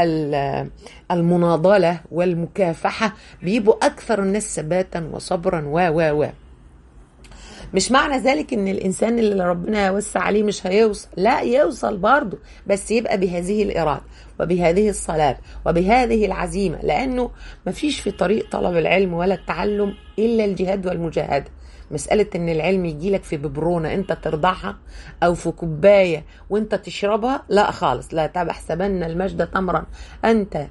المناضله والمكافحه بيبقوا اكثر الناس ثباتا وصبرا و و و مش معنى ذلك ان الانسان اللي ربنا يوسع عليه مش هيوصل لا يوصل برضه بس يبقى بهذه الاراده وبهذه الصلاه وبهذه العزيمه لانه مفيش في طريق طلب العلم ولا التعلم الا الجهاد والمجاهده مسألة إن العلم يجيلك في ببرونة أنت ترضعها أو في كوباية وأنت تشربها لا خالص لا تحسبن المجد تمرا أنت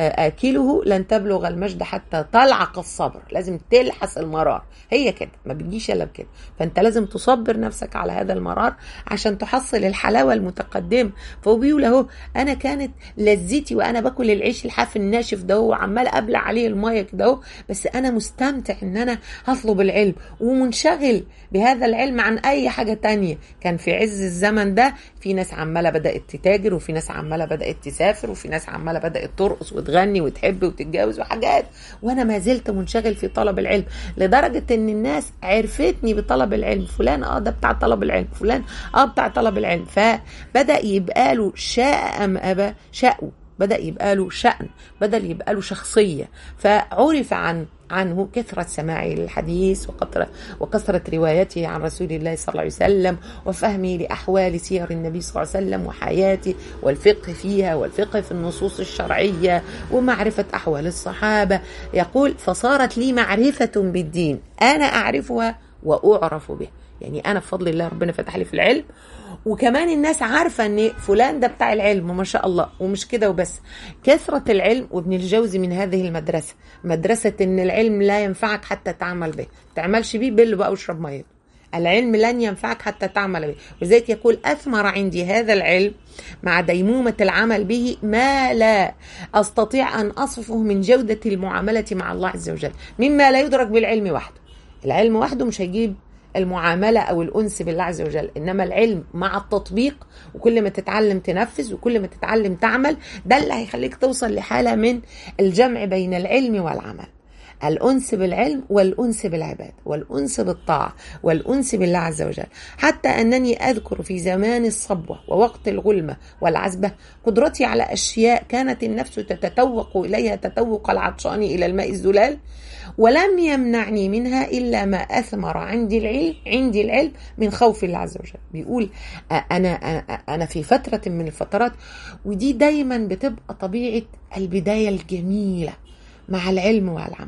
آكله لن تبلغ المجد حتى تلعق الصبر لازم تلحس المرار هي كده ما بتجيش إلا بكده فأنت لازم تصبر نفسك على هذا المرار عشان تحصل الحلاوة المتقدمة فهو بيقول أهو أنا كانت لذتي وأنا باكل العيش الحاف الناشف ده وعمال أبلع عليه المية كده بس أنا مستمتع إن أنا هطلب العلم ومن منشغل بهذا العلم عن اي حاجة تانية كان في عز الزمن ده في ناس عمالة بدأت تتاجر وفي ناس عمالة بدأت تسافر وفي ناس عمالة بدأت ترقص وتغني وتحب وتتجوز وحاجات وانا ما زلت منشغل في طلب العلم لدرجة ان الناس عرفتني بطلب العلم فلان اه ده بتاع طلب العلم فلان اه بتاع طلب العلم فبدأ يبقى له شاء ام ابى شأو بدأ يبقى له شأن بدأ يبقى له شخصية فعرف عن عنه كثرة سماعه للحديث وكثرة وكثرة روايته عن رسول الله صلى الله عليه وسلم وفهمه لأحوال سير النبي صلى الله عليه وسلم وحياته والفقه فيها والفقه في النصوص الشرعية ومعرفة أحوال الصحابة يقول فصارت لي معرفة بالدين أنا أعرفها وأعرف به يعني أنا بفضل الله ربنا فتح لي في العلم وكمان الناس عارفة ان فلان ده بتاع العلم ما شاء الله ومش كده وبس كثرة العلم وابن الجوزي من هذه المدرسة مدرسة ان العلم لا ينفعك حتى تعمل به تعملش بيه بل بقى واشرب ميه العلم لن ينفعك حتى تعمل به ولذلك يقول أثمر عندي هذا العلم مع ديمومة العمل به ما لا أستطيع أن أصفه من جودة المعاملة مع الله عز وجل مما لا يدرك بالعلم وحده العلم وحده مش هيجيب المعامله او الانس بالله عز وجل انما العلم مع التطبيق وكل ما تتعلم تنفذ وكل ما تتعلم تعمل ده اللي هيخليك توصل لحاله من الجمع بين العلم والعمل الأنس بالعلم والأنس بالعباد والأنس بالطاعة والأنس بالله عز وجل حتى أنني أذكر في زمان الصبوة ووقت الغلمة والعزبة قدرتي على أشياء كانت النفس تتتوق إليها تتوق العطشان إلى الماء الزلال ولم يمنعني منها إلا ما أثمر عندي العلم عندي العلم من خوف الله عز وجل بيقول أنا أنا في فترة من الفترات ودي دايما بتبقى طبيعة البداية الجميلة مع العلم والعمل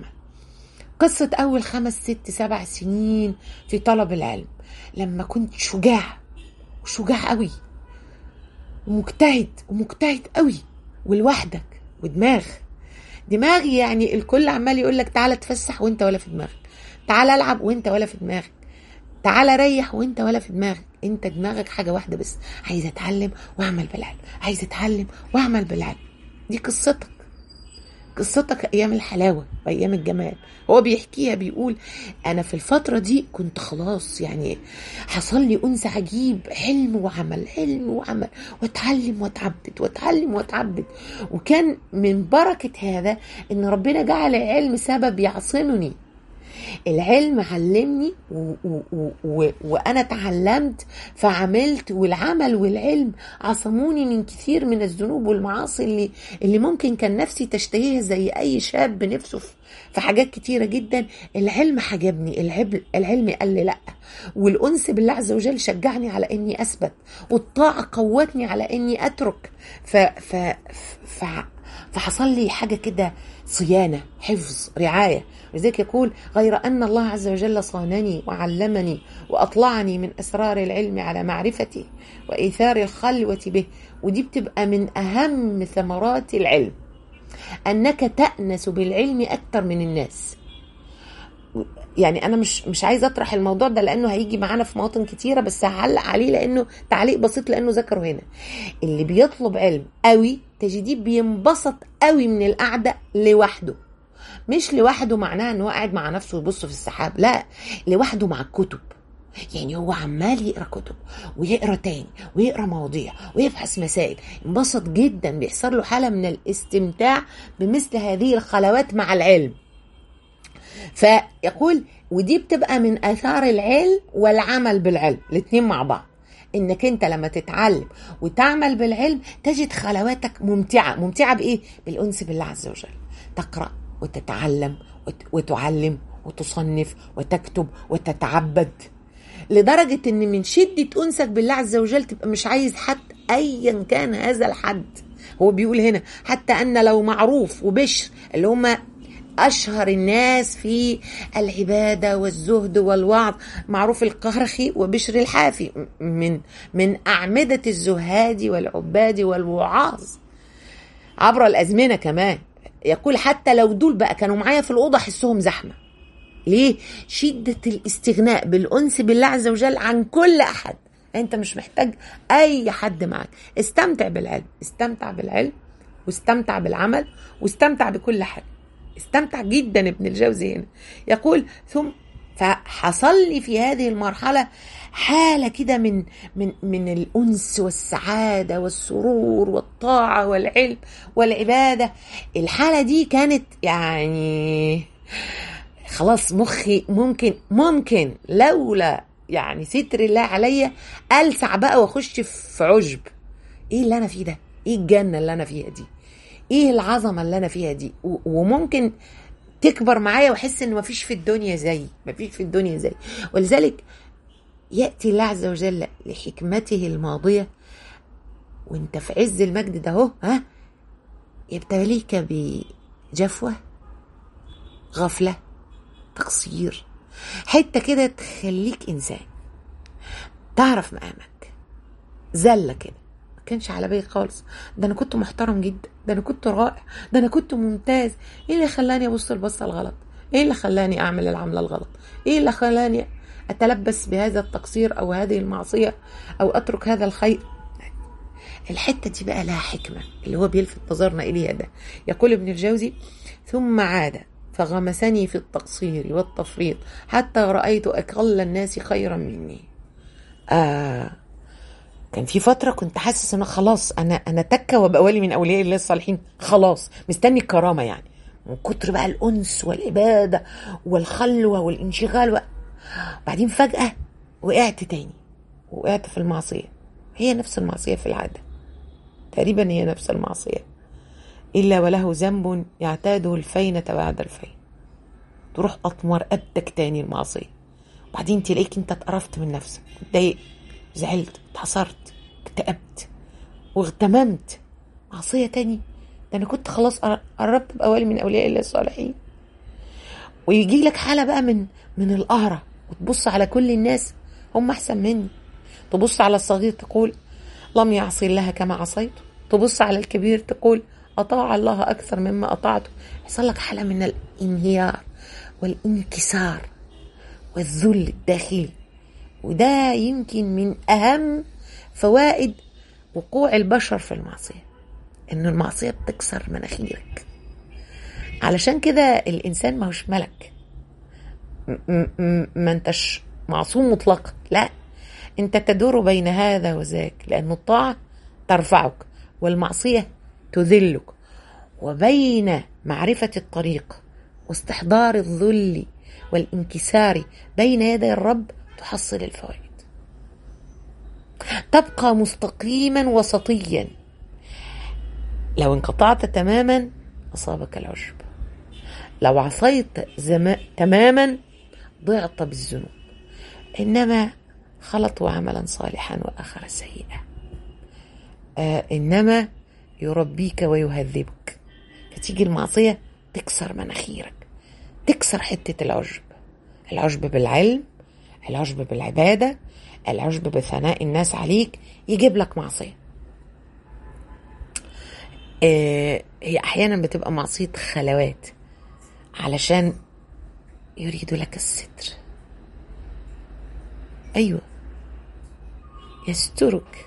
قصة أول خمس ست سبع سنين في طلب العلم لما كنت شجاع وشجاع قوي ومجتهد ومجتهد قوي ولوحدك ودماغ دماغي يعني الكل عمال يقول لك تعالى تفسح وانت ولا في دماغك تعالى العب وانت ولا في دماغك تعالى ريح وانت ولا في دماغك انت دماغك حاجه واحده بس عايز اتعلم واعمل بالعلم عايز اتعلم واعمل بالعلم دي قصتك قصتك ايام الحلاوه وايام الجمال هو بيحكيها بيقول انا في الفتره دي كنت خلاص يعني حصل لي انس عجيب حلم وعمل حلم وعمل واتعلم واتعبد واتعلم واتعبد وكان من بركه هذا ان ربنا جعل العلم سبب يعصمني العلم علمني و و و و وانا اتعلمت فعملت والعمل والعلم عصموني من كثير من الذنوب والمعاصي اللي اللي ممكن كان نفسي تشتهيها زي اي شاب نفسه في حاجات كتيره جدا العلم حجبني العلم, العلم قال لي لا والانس بالله عز وجل شجعني على اني اثبت والطاعه قوتني على اني اترك ف ف, ف فحصل لي حاجة كده صيانة حفظ رعاية لذلك يقول غير أن الله عز وجل صانني وعلمني وأطلعني من أسرار العلم على معرفته وإيثار الخلوة به ودي بتبقى من أهم ثمرات العلم أنك تأنس بالعلم أكثر من الناس يعني انا مش مش عايزه اطرح الموضوع ده لانه هيجي معانا في مواطن كتيره بس هعلق عليه لانه تعليق بسيط لانه ذكره هنا اللي بيطلب علم قوي تجديه بينبسط قوي من القعده لوحده مش لوحده معناها ان هو قاعد مع نفسه ويبص في السحاب لا لوحده مع الكتب يعني هو عمال يقرا كتب ويقرا تاني ويقرا مواضيع ويبحث مسائل انبسط جدا بيحصل له حاله من الاستمتاع بمثل هذه الخلوات مع العلم فيقول ودي بتبقى من اثار العلم والعمل بالعلم الاثنين مع بعض انك انت لما تتعلم وتعمل بالعلم تجد خلواتك ممتعه ممتعه بايه بالانس بالله عز وجل تقرا وتتعلم وتعلم وتصنف وتكتب وتتعبد لدرجه ان من شده انسك بالله عز وجل تبقى مش عايز حد ايا كان هذا الحد هو بيقول هنا حتى ان لو معروف وبشر اللي هم أشهر الناس في العبادة والزهد والوعظ معروف القرخي وبشر الحافي من من أعمدة الزهاد والعباد والوعاظ عبر الأزمنة كمان يقول حتى لو دول بقى كانوا معايا في الأوضة أحسهم زحمة ليه؟ شدة الاستغناء بالأنس بالله عز وجل عن كل أحد أنت مش محتاج أي حد معك استمتع بالعلم استمتع بالعلم واستمتع بالعمل واستمتع بكل حاجة استمتع جدا ابن الجوزي هنا يقول ثم فحصل لي في هذه المرحله حاله كده من من من الانس والسعاده والسرور والطاعه والعلم والعباده الحاله دي كانت يعني خلاص مخي ممكن ممكن لولا يعني ستر الله عليا السع بقى واخش في عجب ايه اللي انا فيه ده ايه الجنه اللي انا فيها دي ايه العظمه اللي انا فيها دي وممكن تكبر معايا واحس ان مفيش في الدنيا زي مفيش في الدنيا زي ولذلك ياتي الله عز وجل لحكمته الماضيه وانت في عز المجد ده اهو ها يبتليك بجفوه غفله تقصير حته كده تخليك انسان تعرف مقامك زله كده كانش على بالي خالص ده انا كنت محترم جدا ده انا كنت رائع ده انا كنت ممتاز ايه اللي خلاني ابص البصه الغلط ايه اللي خلاني اعمل العمله الغلط ايه اللي خلاني اتلبس بهذا التقصير او هذه المعصيه او اترك هذا الخير الحته دي بقى لها حكمه اللي هو بيلفت نظرنا اليها ده يقول ابن الجوزي ثم عاد فغمسني في التقصير والتفريط حتى رايت اقل الناس خيرا مني آه كان في فتره كنت حاسس ان خلاص انا انا تكه وابقى ولي من اولياء الله الصالحين خلاص مستني الكرامه يعني من كتر بقى الانس والعباده والخلوه والانشغال و... بعدين فجاه وقعت تاني وقعت في المعصيه هي نفس المعصيه في العاده تقريبا هي نفس المعصيه الا وله ذنب يعتاده الفينه بعد الفين تروح اطمر ابتك تاني المعصيه بعدين تلاقيك انت اتقرفت من نفسك اتضايقت زعلت اتحصرت اكتئبت واغتممت معصية تاني ده أنا كنت خلاص قربت أبقى ولي من أولياء الله الصالحين ويجي لك حالة بقى من من القهرة وتبص على كل الناس هم أحسن مني تبص على الصغير تقول لم يعصي الله كما عصيته تبص على الكبير تقول أطاع الله أكثر مما أطعته يحصل لك حالة من الانهيار والانكسار والذل الداخلي وده يمكن من أهم فوائد وقوع البشر في المعصية إن المعصية بتكسر مناخيرك علشان كده الإنسان ما هوش ملك ما انتش معصوم مطلقا لا انت تدور بين هذا وذاك لأن الطاعة ترفعك والمعصية تذلك وبين معرفة الطريق واستحضار الذل والانكسار بين يدي الرب تحصل الفوائد تبقى مستقيما وسطيا لو انقطعت تماما أصابك العشب لو عصيت زم... تماما ضعت بالذنوب إنما خلطوا عملا صالحا وآخر سيئا آه إنما يربيك ويهذبك فتيجي المعصية تكسر مناخيرك تكسر حتة العجب العجب بالعلم العجب بالعبادة العجب بثناء الناس عليك يجيب لك معصية آه هي أحيانا بتبقى معصية خلوات علشان يريد لك الستر أيوة يسترك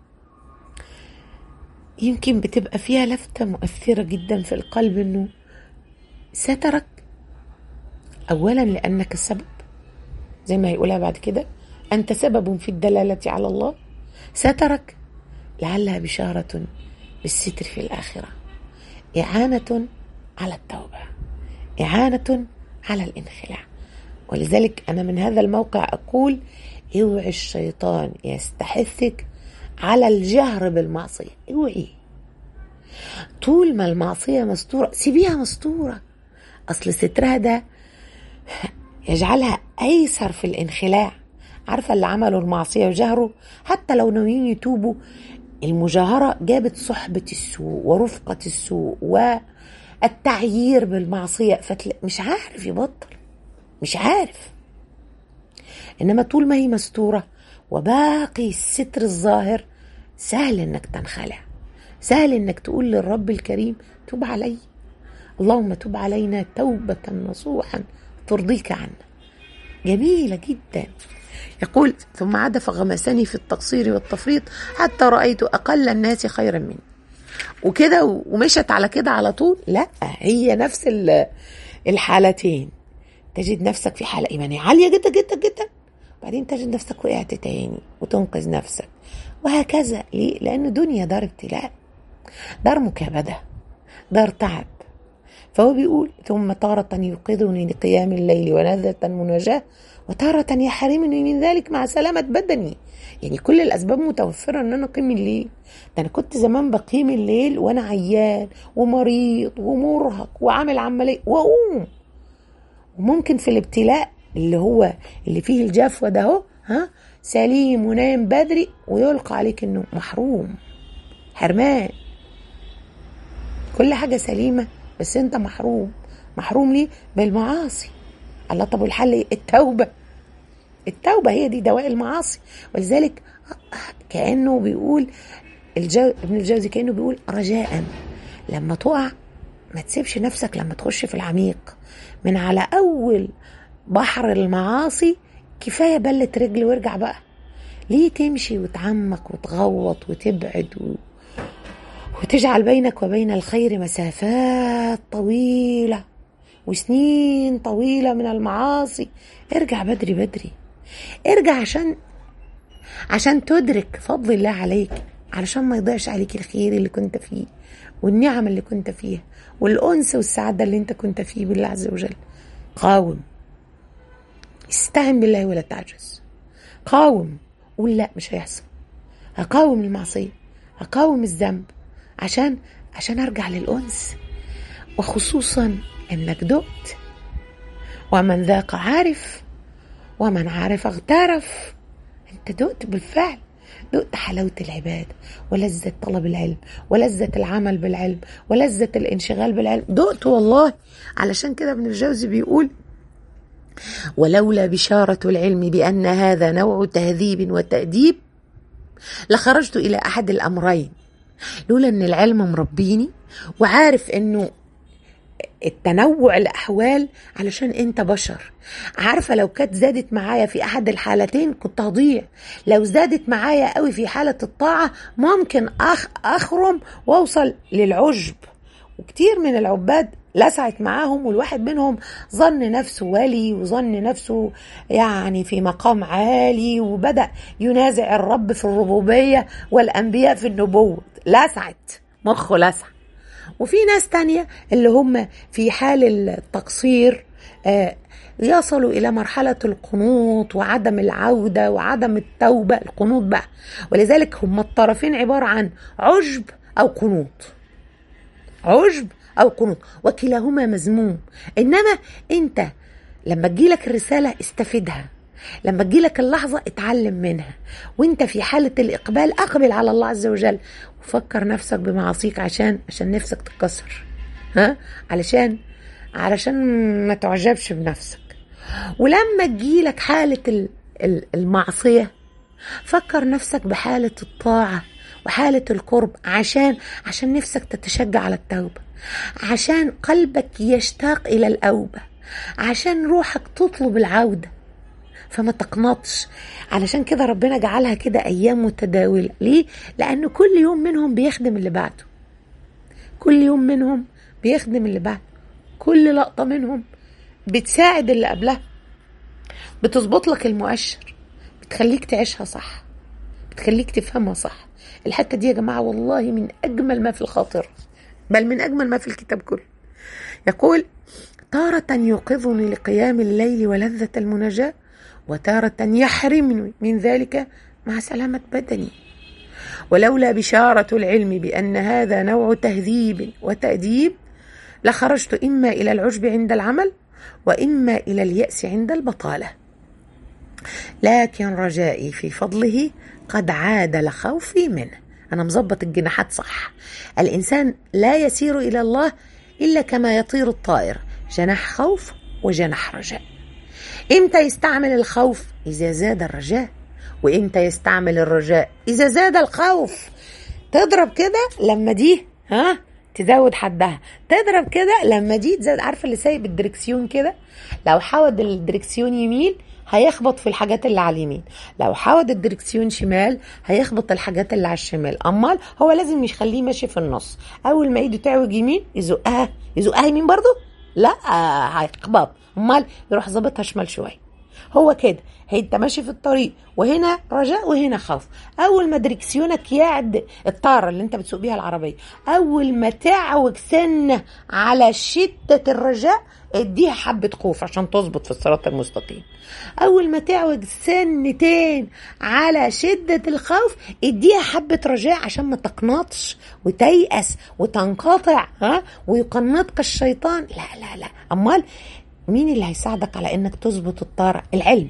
يمكن بتبقى فيها لفتة مؤثرة جدا في القلب انه سترك اولا لانك السبب زي ما هيقولها بعد كده انت سبب في الدلالة على الله سترك لعلها بشارة بالستر في الآخرة إعانة على التوبة إعانة على الانخلاع ولذلك أنا من هذا الموقع أقول اوعي الشيطان يستحثك على الجهر بالمعصية اوعي طول ما المعصية مستورة سيبيها مستورة أصل سترها ده يجعلها أيسر في الانخلاع عارفة اللي عملوا المعصية وجهروا حتى لو ناويين يتوبوا المجاهرة جابت صحبة السوء ورفقة السوء والتعيير بالمعصية فتل... مش عارف يبطل مش عارف إنما طول ما هي مستورة وباقي الستر الظاهر سهل إنك تنخلع سهل إنك تقول للرب الكريم توب علي اللهم توب علينا توبة نصوحا ترضيك عنا جميلة جدا يقول ثم عاد فغمسني في التقصير والتفريط حتى رأيت أقل الناس خيرا مني وكده ومشت على كده على طول لا هي نفس الحالتين تجد نفسك في حالة إيمانية عالية جدا جدا جدا بعدين تجد نفسك وقعت تاني وتنقذ نفسك وهكذا ليه؟ لأن دنيا دار ابتلاء دار مكابدة دار تعب فهو بيقول ثم تارة يوقظني لقيام الليل ولذة مناجاة وتارة يحرمني من ذلك مع سلامة بدني يعني كل الأسباب متوفرة إن أنا أقيم الليل ده أنا كنت زمان بقيم الليل وأنا عيان ومريض ومرهق وعامل عملية وأقوم وممكن في الابتلاء اللي هو اللي فيه الجفوة ده هو ها سليم ونايم بدري ويلقى عليك إنه محروم حرمان كل حاجة سليمة بس أنت محروم محروم ليه؟ بالمعاصي الله طب والحل ايه؟ التوبة التوبة هي دي دواء المعاصي ولذلك كأنه بيقول الجو ابن الجوزي كأنه بيقول رجاء لما تقع ما تسيبش نفسك لما تخش في العميق من على أول بحر المعاصي كفاية بلة رجل وارجع بقى ليه تمشي وتعمق وتغوط وتبعد و... وتجعل بينك وبين الخير مسافات طويلة وسنين طويلة من المعاصي ارجع بدري بدري ارجع عشان عشان تدرك فضل الله عليك علشان ما يضيعش عليك الخير اللي كنت فيه والنعم اللي كنت فيها والأنس والسعادة اللي انت كنت فيه بالله عز وجل قاوم استعن بالله ولا تعجز قاوم قول لا مش هيحصل هقاوم المعصية هقاوم الذنب عشان عشان ارجع للأنس وخصوصا انك دقت ومن ذاق عارف ومن عارف اغترف انت دقت بالفعل دقت حلاوة العبادة ولذة طلب العلم ولذة العمل بالعلم ولذة الانشغال بالعلم دقت والله علشان كده ابن الجوزي بيقول ولولا بشارة العلم بأن هذا نوع تهذيب وتأديب لخرجت إلى أحد الأمرين لولا أن العلم مربيني وعارف أنه التنوع الاحوال علشان انت بشر عارفه لو كانت زادت معايا في احد الحالتين كنت هضيع لو زادت معايا قوي في حاله الطاعه ممكن أخ اخرم واوصل للعجب وكتير من العباد لسعت معاهم والواحد منهم ظن نفسه ولي وظن نفسه يعني في مقام عالي وبدأ ينازع الرب في الربوبية والأنبياء في النبوة لسعت مخه لسع وفي ناس تانية اللي هم في حال التقصير آه يصلوا إلى مرحلة القنوط وعدم العودة وعدم التوبة القنوط بقى ولذلك هم الطرفين عبارة عن عجب أو قنوط عجب أو قنوط وكلاهما مذموم إنما أنت لما تجيلك الرسالة استفدها لما تجيلك اللحظة اتعلم منها وانت في حالة الإقبال أقبل على الله عز وجل وفكر نفسك بمعاصيك عشان عشان نفسك تتكسر ها علشان علشان ما تعجبش بنفسك ولما تجيلك حالة المعصية فكر نفسك بحالة الطاعة وحالة القرب عشان عشان نفسك تتشجع على التوبة عشان قلبك يشتاق إلى الأوبة عشان روحك تطلب العودة فما تقنطش علشان كده ربنا جعلها كده أيام متداولة ليه؟ لأن كل يوم منهم بيخدم اللي بعده كل يوم منهم بيخدم اللي بعده كل لقطة منهم بتساعد اللي قبلها بتظبط لك المؤشر بتخليك تعيشها صح بتخليك تفهمها صح الحته دي يا جماعه والله من اجمل ما في الخاطر بل من اجمل ما في الكتاب كله يقول تارة يوقظني لقيام الليل ولذة المناجاة وتارة يحرمني من ذلك مع سلامة بدني ولولا بشارة العلم بأن هذا نوع تهذيب وتأديب لخرجت إما إلى العجب عند العمل وإما إلى اليأس عند البطالة لكن رجائي في فضله قد عادل خوفي منه أنا مظبط الجناحات صح الإنسان لا يسير إلى الله إلا كما يطير الطائر جناح خوف وجناح رجاء إمتى يستعمل الخوف إذا زاد الرجاء وإمتى يستعمل الرجاء إذا زاد الخوف تضرب كده لما دي ها تزود حدها تضرب كده لما دي تزود عارفه اللي سايب الدركسيون كده لو حود الدركسيون يمين هيخبط في الحاجات اللي على اليمين لو حود الدركسيون شمال هيخبط الحاجات اللي على الشمال امال هو لازم يخليه ماشي في النص اول ما ايده تعوج يمين يزقها يزقها يمين برضه لا هيخبط امال يروح ظابطها شمال شويه هو كده انت ماشي في الطريق وهنا رجاء وهنا خوف اول ما دركسيونك يعد الطاره اللي انت بتسوق بيها العربيه اول ما تعوج سنه على شده الرجاء اديها حبة خوف عشان تظبط في الصراط المستقيم أول ما تعوج سنتين على شدة الخوف اديها حبة رجاء عشان ما تقنطش وتيأس وتنقطع ها ويقنطك الشيطان لا لا لا أمال مين اللي هيساعدك على انك تظبط الطارة العلم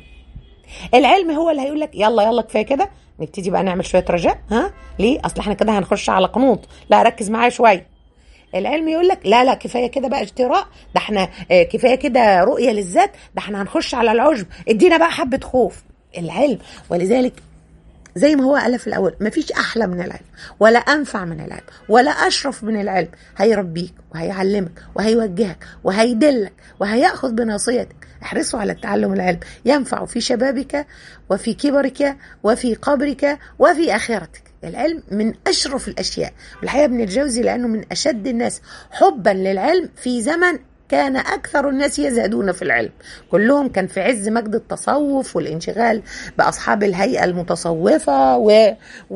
العلم هو اللي هيقول لك يلا يلا كفايه كده نبتدي بقى نعمل شويه رجاء ها ليه اصل احنا كده هنخش على قنوط لا ركز معايا شويه العلم يقول لك لا لا كفايه كده بقى اجتراء ده احنا اه كفايه كده رؤيه للذات ده احنا هنخش على العجب ادينا بقى حبه خوف العلم ولذلك زي ما هو قال في الاول مفيش احلى من العلم ولا انفع من العلم ولا اشرف من العلم هيربيك وهيعلمك وهيوجهك وهيدلك وهياخذ بناصيتك احرصوا على تعلم العلم ينفع في شبابك وفي كبرك وفي قبرك وفي اخرتك العلم من اشرف الاشياء الحقيقه ابن الجوزي لانه من اشد الناس حبا للعلم في زمن كان أكثر الناس يزهدون في العلم كلهم كان في عز مجد التصوف والانشغال بأصحاب الهيئة المتصوفة و...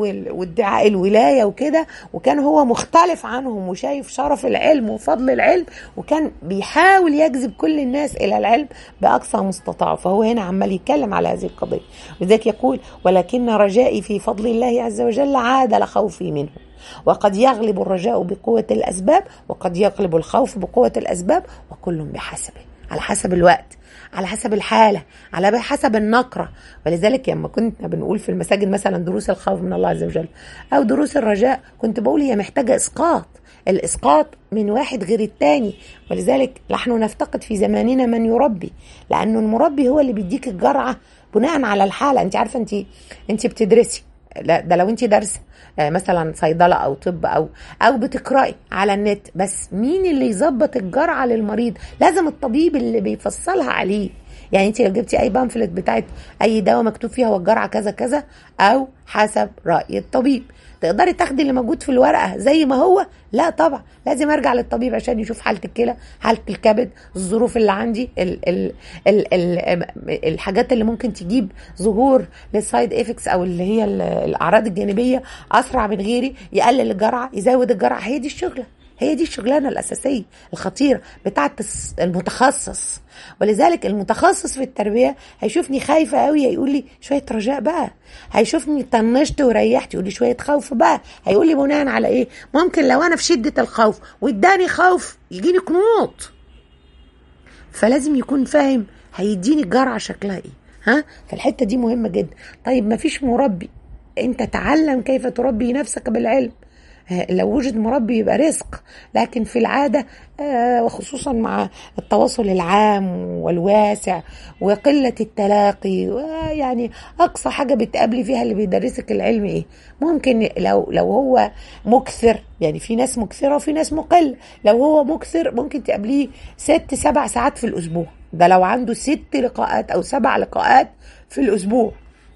وادعاء الولاية وكده وكان هو مختلف عنهم وشايف شرف العلم وفضل العلم وكان بيحاول يجذب كل الناس إلى العلم بأقصى مستطاع فهو هنا عمال يتكلم على هذه القضية وذلك يقول ولكن رجائي في فضل الله عز وجل عادل خوفي منه وقد يغلب الرجاء بقوة الأسباب وقد يغلب الخوف بقوة الأسباب وكل بحسبه على حسب الوقت على حسب الحالة على حسب النقرة ولذلك لما كنا بنقول في المساجد مثلا دروس الخوف من الله عز وجل أو دروس الرجاء كنت بقول هي محتاجة إسقاط الإسقاط من واحد غير التاني ولذلك نحن نفتقد في زماننا من يربي لأنه المربي هو اللي بيديك الجرعة بناء على الحالة أنت عارفة أنت أنت بتدرسي لا ده لو انت دارسه مثلا صيدله او طب او او بتقراي على النت بس مين اللي يظبط الجرعه للمريض لازم الطبيب اللي بيفصلها عليه يعني انت لو جبتي اي بامفلت بتاعت اي دواء مكتوب فيها هو الجرعه كذا كذا او حسب راي الطبيب تقدري تاخدي اللي موجود في الورقه زي ما هو لا طبعا لازم ارجع للطبيب عشان يشوف حاله الكلى حاله الكبد الظروف اللي عندي ال ال ال ال الحاجات اللي ممكن تجيب ظهور للسايد افكتس او اللي هي الاعراض الجانبيه اسرع من غيري يقلل الجرعه يزود الجرعه هي دي الشغله هي دي الشغلانه الاساسيه الخطيره بتاعه المتخصص ولذلك المتخصص في التربيه هيشوفني خايفه قوي هيقول لي شويه رجاء بقى هيشوفني طنشت وريحت يقول لي شويه خوف بقى هيقول لي بناء على ايه ممكن لو انا في شده الخوف واداني خوف يجيني قنوط فلازم يكون فاهم هيديني الجرعه شكلها ايه ها فالحته دي مهمه جدا طيب ما فيش مربي انت تعلم كيف تربي نفسك بالعلم لو وجد مربي يبقى رزق لكن في العاده وخصوصا مع التواصل العام والواسع وقله التلاقي يعني اقصى حاجه بتقابلي فيها اللي بيدرسك العلم ايه ممكن لو لو هو مكثر يعني في ناس مكثره وفي ناس مقل لو هو مكثر ممكن تقابليه ست سبع ساعات في الاسبوع ده لو عنده ست لقاءات او سبع لقاءات في الاسبوع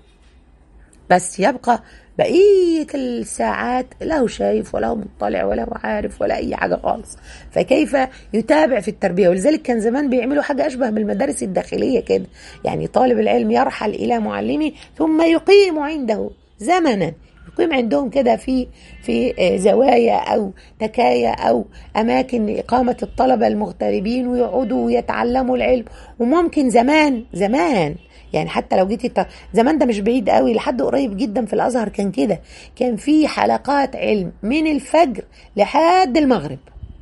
بس يبقى بقية الساعات لا هو شايف ولا هو مطلع ولا هو عارف ولا أي حاجة خالص فكيف يتابع في التربية ولذلك كان زمان بيعملوا حاجة أشبه بالمدارس الداخلية كده يعني طالب العلم يرحل إلى معلمه ثم يقيم عنده زمنا يقيم عندهم كده في في زوايا او تكايا او اماكن لاقامه الطلبه المغتربين ويقعدوا ويتعلموا العلم وممكن زمان زمان يعني حتى لو جيتي زمان ده مش بعيد قوي لحد قريب جدا في الازهر كان كده كان في حلقات علم من الفجر لحد المغرب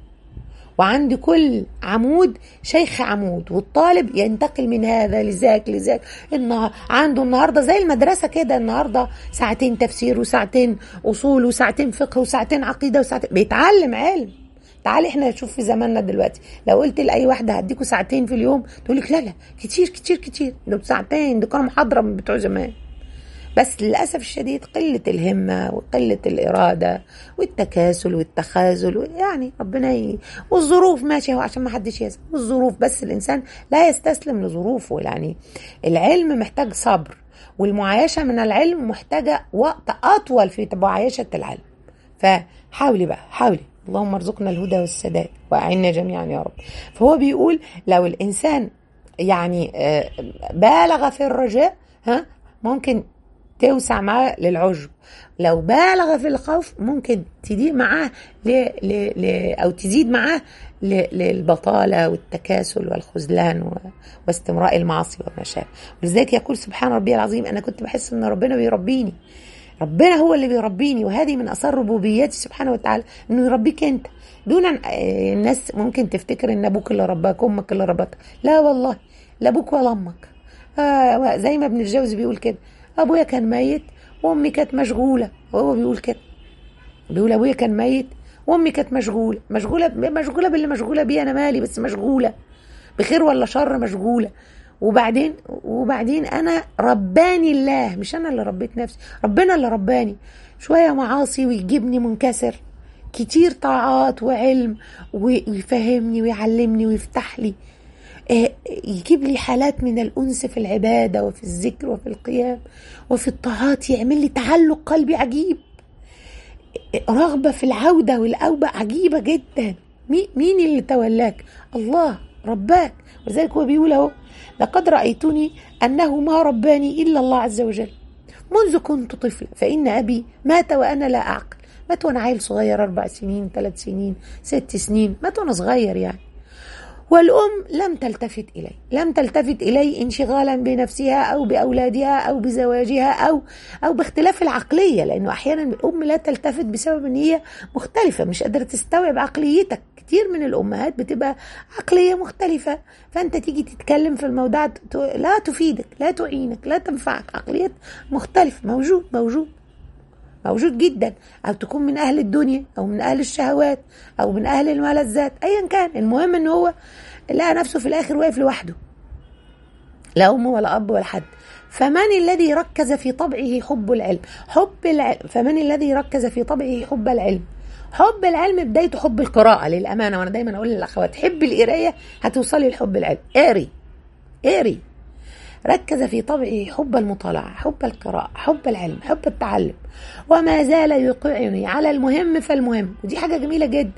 وعند كل عمود شيخ عمود والطالب ينتقل من هذا لذاك لذاك النهار عنده النهارده زي المدرسه كده النهارده ساعتين تفسير وساعتين اصول وساعتين فقه وساعتين عقيده وساعتين بيتعلم علم تعالي احنا نشوف في زماننا دلوقتي لو قلت لاي واحده هديكوا ساعتين في اليوم تقول لك لا لا كتير كتير كتير دول ساعتين دول كانوا محاضره من بتوع زمان بس للأسف الشديد قلة الهمة وقلة الإرادة والتكاسل والتخاذل يعني ربنا ي... والظروف ماشي هو عشان ما حدش يزعل والظروف بس الإنسان لا يستسلم لظروفه يعني العلم محتاج صبر والمعايشة من العلم محتاجة وقت أطول في معايشة العلم فحاولي بقى حاولي اللهم ارزقنا الهدى والسداد وأعنا جميعا يا رب فهو بيقول لو الإنسان يعني بالغ في الرجاء ها ممكن توسع معاه للعجب لو بالغ في الخوف ممكن تزيد معاه ل... ل... ل... او تزيد معاه ل... للبطاله والتكاسل والخذلان و... واستمراء المعاصي وما شابه ولذلك يقول سبحان ربي العظيم انا كنت بحس ان ربنا بيربيني ربنا هو اللي بيربيني وهذه من اثار ربوبيته سبحانه وتعالى انه يربيك انت دون الناس ممكن تفتكر ان ابوك اللي رباك امك اللي ربتك لا والله لا ابوك ولا امك آه زي ما ابن الجوزي بيقول كده ابويا كان ميت وامي كانت مشغوله وهو بيقول كده بيقول ابويا كان ميت وامي كانت مشغوله مشغوله مشغوله باللي مشغوله بيه انا مالي بس مشغوله بخير ولا شر مشغوله وبعدين وبعدين انا رباني الله مش انا اللي ربيت نفسي ربنا اللي رباني شويه معاصي ويجيبني منكسر كتير طاعات وعلم ويفهمني ويعلمني ويفتح لي يجيب لي حالات من الأنس في العبادة وفي الذكر وفي القيام وفي الطاعات يعمل لي تعلق قلبي عجيب رغبة في العودة والأوبة عجيبة جدا مين اللي تولاك الله رباك ولذلك هو بيقول اهو لقد رأيتني أنه ما رباني إلا الله عز وجل منذ كنت طفلة فإن أبي مات وأنا لا أعقل مات وأنا عيل صغير أربع سنين ثلاث سنين ست سنين مات وأنا صغير يعني والأم لم تلتفت إلي لم تلتفت إلي انشغالا بنفسها أو بأولادها أو بزواجها أو أو باختلاف العقلية لأنه أحيانا الأم لا تلتفت بسبب أن هي مختلفة مش قادرة تستوعب عقليتك كتير من الأمهات بتبقى عقلية مختلفة فأنت تيجي تتكلم في الموضوع لا تفيدك لا تعينك لا تنفعك عقليات مختلفة موجود موجود موجود جدا او تكون من اهل الدنيا او من اهل الشهوات او من اهل الملذات ايا كان المهم ان هو لقى نفسه في الاخر واقف لوحده لا ام ولا اب ولا حد فمن الذي ركز في طبعه حب العلم حب العلم فمن الذي ركز في طبعه حب العلم حب العلم بدايته حب القراءة للأمانة وأنا دايما أقول للأخوات حب القراية هتوصلي لحب العلم اقري اقري ركز في طبعه حب المطالعة حب القراءة حب العلم حب التعلم وما زال يقعني على المهم فالمهم ودي حاجة جميلة جدا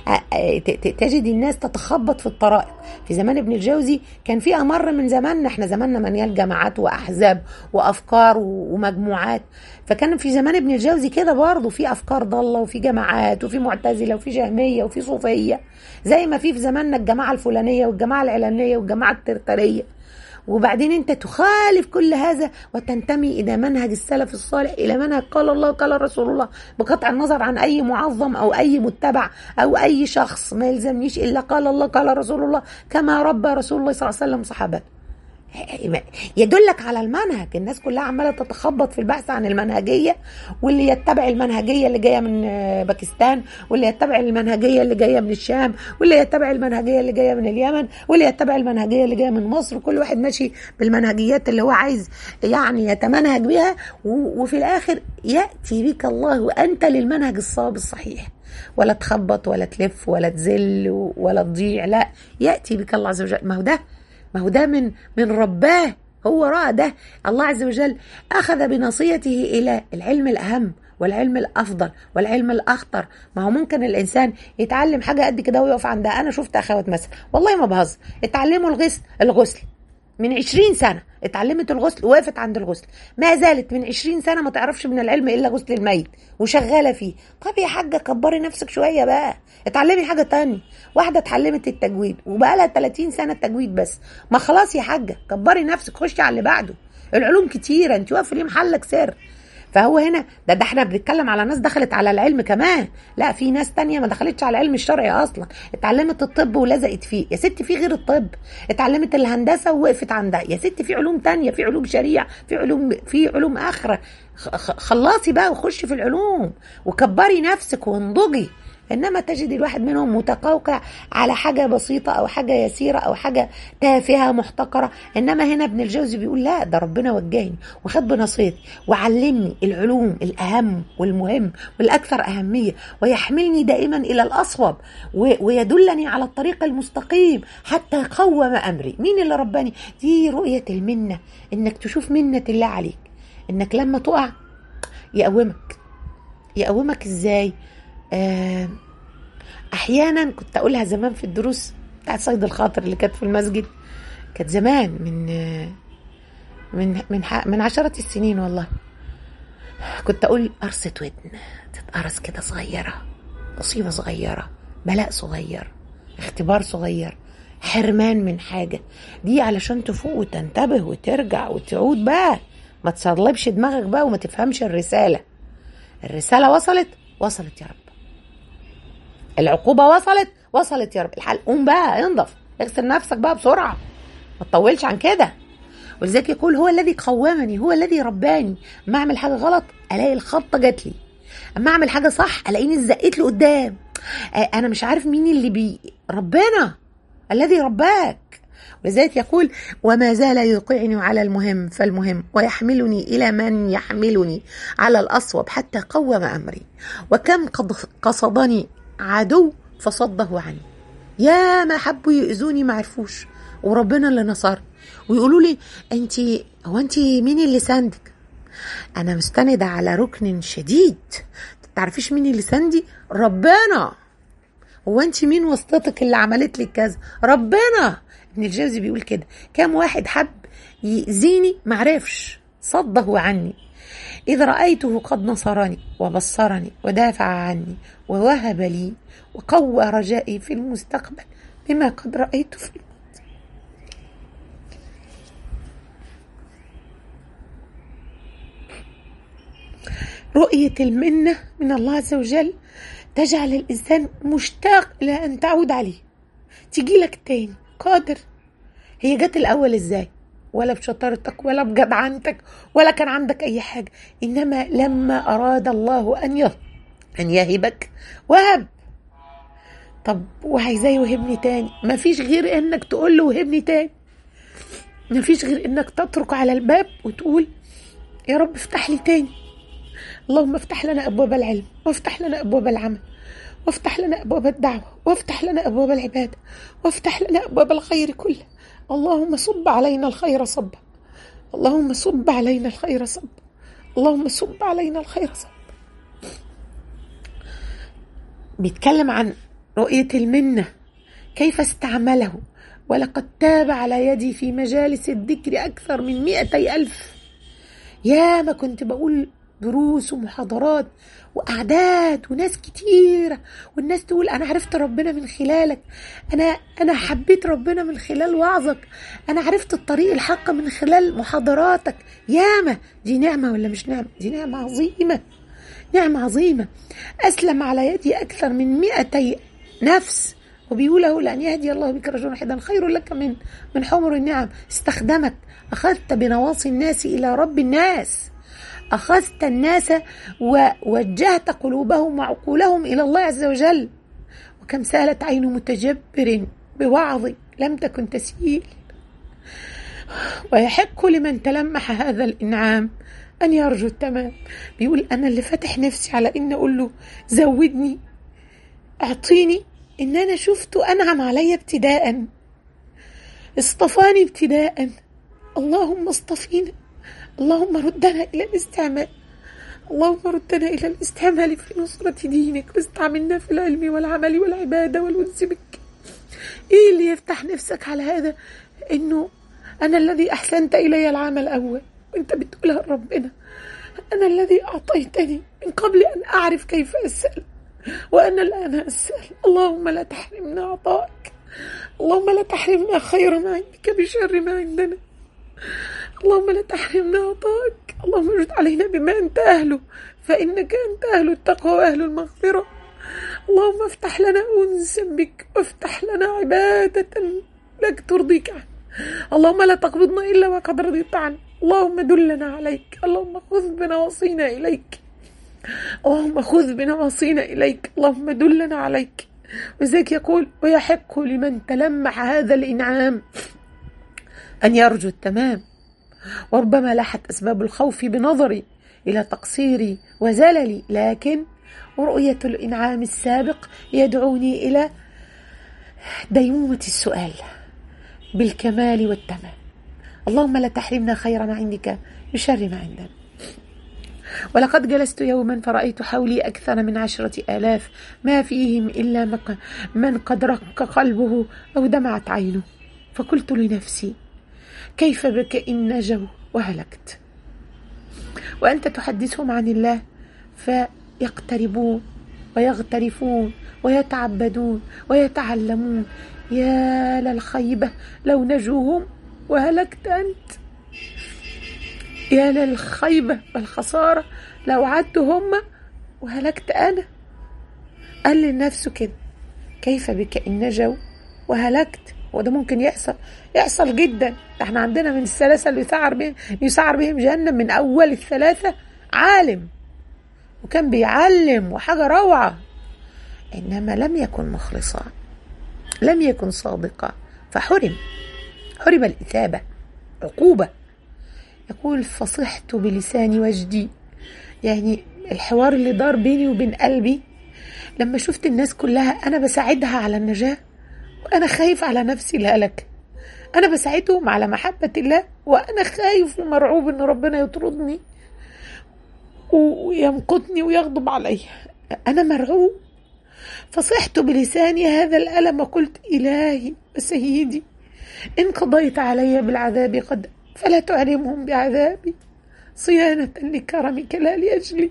تجد الناس تتخبط في الطرائق في زمان ابن الجوزي كان في أمر من زماننا احنا زماننا مليان جماعات وأحزاب وأفكار ومجموعات فكان في زمان ابن الجوزي كده برضه في أفكار ضالة وفي جماعات وفي معتزلة وفي جهمية وفي صوفية زي ما في في زماننا الجماعة الفلانية والجماعة العلانية والجماعة الترترية وبعدين انت تخالف كل هذا وتنتمي الى منهج السلف الصالح الى منهج قال الله قال رسول الله بقطع النظر عن اي معظم او اي متبع او اي شخص ما يلزمنيش الا قال الله قال رسول الله كما ربى رسول الله صلى الله عليه وسلم صحابته يدلك على المنهج الناس كلها عماله تتخبط في البحث عن المنهجيه واللي يتبع المنهجيه اللي جايه من باكستان واللي يتبع المنهجيه اللي جايه من الشام واللي يتبع المنهجيه اللي جايه من اليمن واللي يتبع المنهجيه اللي جايه من مصر كل واحد ماشي بالمنهجيات اللي هو عايز يعني يتمنهج بها وفي الاخر ياتي بك الله وانت للمنهج الصواب الصحيح ولا تخبط ولا تلف ولا تزل ولا تضيع لا ياتي بك الله عز وجل ما هو ده ما هو ده من من رباه هو راى ده الله عز وجل اخذ بنصيته الى العلم الاهم والعلم الافضل والعلم الاخطر ما هو ممكن الانسان يتعلم حاجه قد كده ويقف عندها انا شفت اخوات مثلا والله ما بهزر اتعلموا الغسل الغسل من عشرين سنة اتعلمت الغسل وقفت عند الغسل ما زالت من عشرين سنة ما تعرفش من العلم إلا غسل الميت وشغالة فيه طب يا حاجة كبري نفسك شوية بقى اتعلمي حاجة تانية واحدة اتعلمت التجويد وبقى لها 30 سنة تجويد بس ما خلاص يا حاجة كبري نفسك خشي على اللي بعده العلوم كتيرة انت واقفة ليه محلك سر فهو هنا ده ده احنا بنتكلم على ناس دخلت على العلم كمان لا في ناس تانية ما دخلتش على العلم الشرعي اصلا اتعلمت الطب ولزقت فيه يا ست في غير الطب اتعلمت الهندسة ووقفت عندها يا ست في علوم تانية في علوم شريعة في علوم في علوم اخرة خلصي بقى وخشي في العلوم وكبري نفسك وانضجي انما تجد الواحد منهم متقوقع على حاجه بسيطه او حاجه يسيره او حاجه تافهه محتقره انما هنا ابن الجوزي بيقول لا ده ربنا وجهني وخد بنصيحتي وعلمني العلوم الاهم والمهم والاكثر اهميه ويحملني دائما الى الاصوب ويدلني على الطريق المستقيم حتى قوم امري مين اللي رباني دي رؤيه المنه انك تشوف منه الله عليك انك لما تقع يقومك يقومك ازاي آه احيانا كنت اقولها زمان في الدروس بتاعت صيد الخاطر اللي كانت في المسجد كانت زمان من من من من عشرة السنين والله كنت اقول قرصة ودن تتقرص كده صغيرة مصيبة صغيرة بلاء صغير اختبار صغير حرمان من حاجة دي علشان تفوق وتنتبه وترجع وتعود بقى ما تصلبش دماغك بقى وما تفهمش الرسالة الرسالة وصلت وصلت يا رب العقوبه وصلت وصلت يا رب الحل قوم بقى انضف اغسل نفسك بقى بسرعه ما تطولش عن كده ولذلك يقول هو الذي قومني هو الذي رباني اما اعمل حاجه غلط الاقي الخبطه جات لي اما اعمل حاجه صح الاقيني اتزقيت لقدام انا مش عارف مين اللي بي ربنا الذي رباك ولذلك يقول وما زال يوقعني على المهم فالمهم ويحملني إلى من يحملني على الأصوب حتى قوم أمري وكم قد قصدني عدو فصده عني يا ما حبوا يؤذوني ما عرفوش وربنا اللي نصر ويقولوا لي انت هو انت مين اللي ساندك انا مستندة على ركن شديد تعرفيش مين اللي ساندي ربنا هو انت مين وسطتك اللي عملت لك كذا ربنا ابن الجوزي بيقول كده كام واحد حب يأذيني معرفش صده عني إذ رأيته قد نصرني وبصرني ودافع عني ووهب لي وقوى رجائي في المستقبل بما قد رأيت في الماضي رؤية المنة من الله عز وجل تجعل الإنسان مشتاق إلى أن تعود عليه تيجي لك تاني قادر هي جت الأول إزاي ولا بشطارتك ولا بجدعنتك ولا كان عندك أي حاجة إنما لما أراد الله أن أن يهبك وهب طب وعايزاه يوهبني تاني مفيش غير إنك تقول له وهبني تاني مفيش غير إنك تترك على الباب وتقول يا رب افتح لي تاني اللهم افتح لنا أبواب العلم وافتح لنا أبواب العمل وافتح لنا أبواب الدعوة وافتح لنا أبواب العبادة وافتح لنا أبواب الخير كله اللهم صب علينا الخير صبا اللهم صب علينا الخير صبا اللهم صب علينا الخير صبا بيتكلم عن رؤية المنة كيف استعمله ولقد تاب على يدي في مجالس الذكر أكثر من مئتي ألف يا ما كنت بقول دروس ومحاضرات واعداد وناس كتيره والناس تقول انا عرفت ربنا من خلالك انا انا حبيت ربنا من خلال وعظك انا عرفت الطريق الحق من خلال محاضراتك ياما دي نعمه ولا مش نعمه دي نعمه عظيمه نعمه عظيمه اسلم على يدي اكثر من مئتي نفس وبيقول لأن يهدي الله بك رجلا واحدا خير لك من من حمر النعم استخدمك أخذت بنواصي الناس إلى رب الناس أخذت الناس ووجهت قلوبهم وعقولهم إلى الله عز وجل وكم سالت عين متجبر بوعظ لم تكن تسيل ويحق لمن تلمح هذا الإنعام أن يرجو التمام بيقول أنا اللي فاتح نفسي على إن أقول له زودني أعطيني إن أنا شفته أنعم علي ابتداء اصطفاني ابتداء اللهم اصطفينا اللهم ردنا إلى الاستعمال اللهم ردنا إلى الاستعمال في نصرة دينك واستعملنا في العلم والعمل والعبادة والونس بك إيه اللي يفتح نفسك على هذا إنه أنا الذي أحسنت إلي العام الأول وأنت بتقولها لربنا أنا الذي أعطيتني من قبل أن أعرف كيف أسأل وأنا الآن أسأل اللهم لا تحرمنا عطائك اللهم لا تحرمنا خير ما عندك بشر ما عندنا اللهم لا تحرمنا عطائك اللهم ارد علينا بما أنت أهله فإنك أنت أهل التقوى وأهل المغفرة اللهم افتح لنا أنسا بك وافتح لنا عبادة لك ترضيك عنه اللهم لا تقبضنا إلا وقد رضيت عنه اللهم دلنا عليك اللهم خذ بنواصينا إليك اللهم خذ بنواصينا إليك اللهم دلنا عليك وذلك يقول ويحق لمن تلمح هذا الإنعام أن يرجو التمام وربما لاحت أسباب الخوف بنظري إلى تقصيري وزللي لكن رؤية الإنعام السابق يدعوني إلى ديمومة السؤال بالكمال والتمام اللهم لا تحرمنا خير ما عندك بشر ما عندنا ولقد جلست يوما فرأيت حولي أكثر من عشرة آلاف ما فيهم إلا من قد رق قلبه أو دمعت عينه فقلت لنفسي كيف بك إن نجوا وهلكت وأنت تحدثهم عن الله فيقتربون ويغترفون ويتعبدون ويتعلمون يا للخيبة لو نجوهم وهلكت أنت يا للخيبة والخسارة لو عدت هم وهلكت أنا قال لنفسه كده كيف بك إن نجوا وهلكت وده ممكن يحصل يحصل جدا ده احنا عندنا من الثلاثة اللي يسعر بهم يسعر بهم جهنم من أول الثلاثة عالم وكان بيعلم وحاجة روعة إنما لم يكن مخلصا لم يكن صادقا فحرم حرم الإثابة عقوبة يقول فصحت بلساني وجدي يعني الحوار اللي دار بيني وبين قلبي لما شفت الناس كلها أنا بساعدها على النجاة وأنا خايف على نفسي الهلك أنا بساعدهم على محبة الله وأنا خايف ومرعوب إن ربنا يطردني ويمقتني ويغضب علي أنا مرعوب فصحت بلساني هذا الألم وقلت إلهي وسيدي إن قضيت علي بالعذاب قد فلا تعلمهم بعذابي صيانة لكرمك لا لأجلي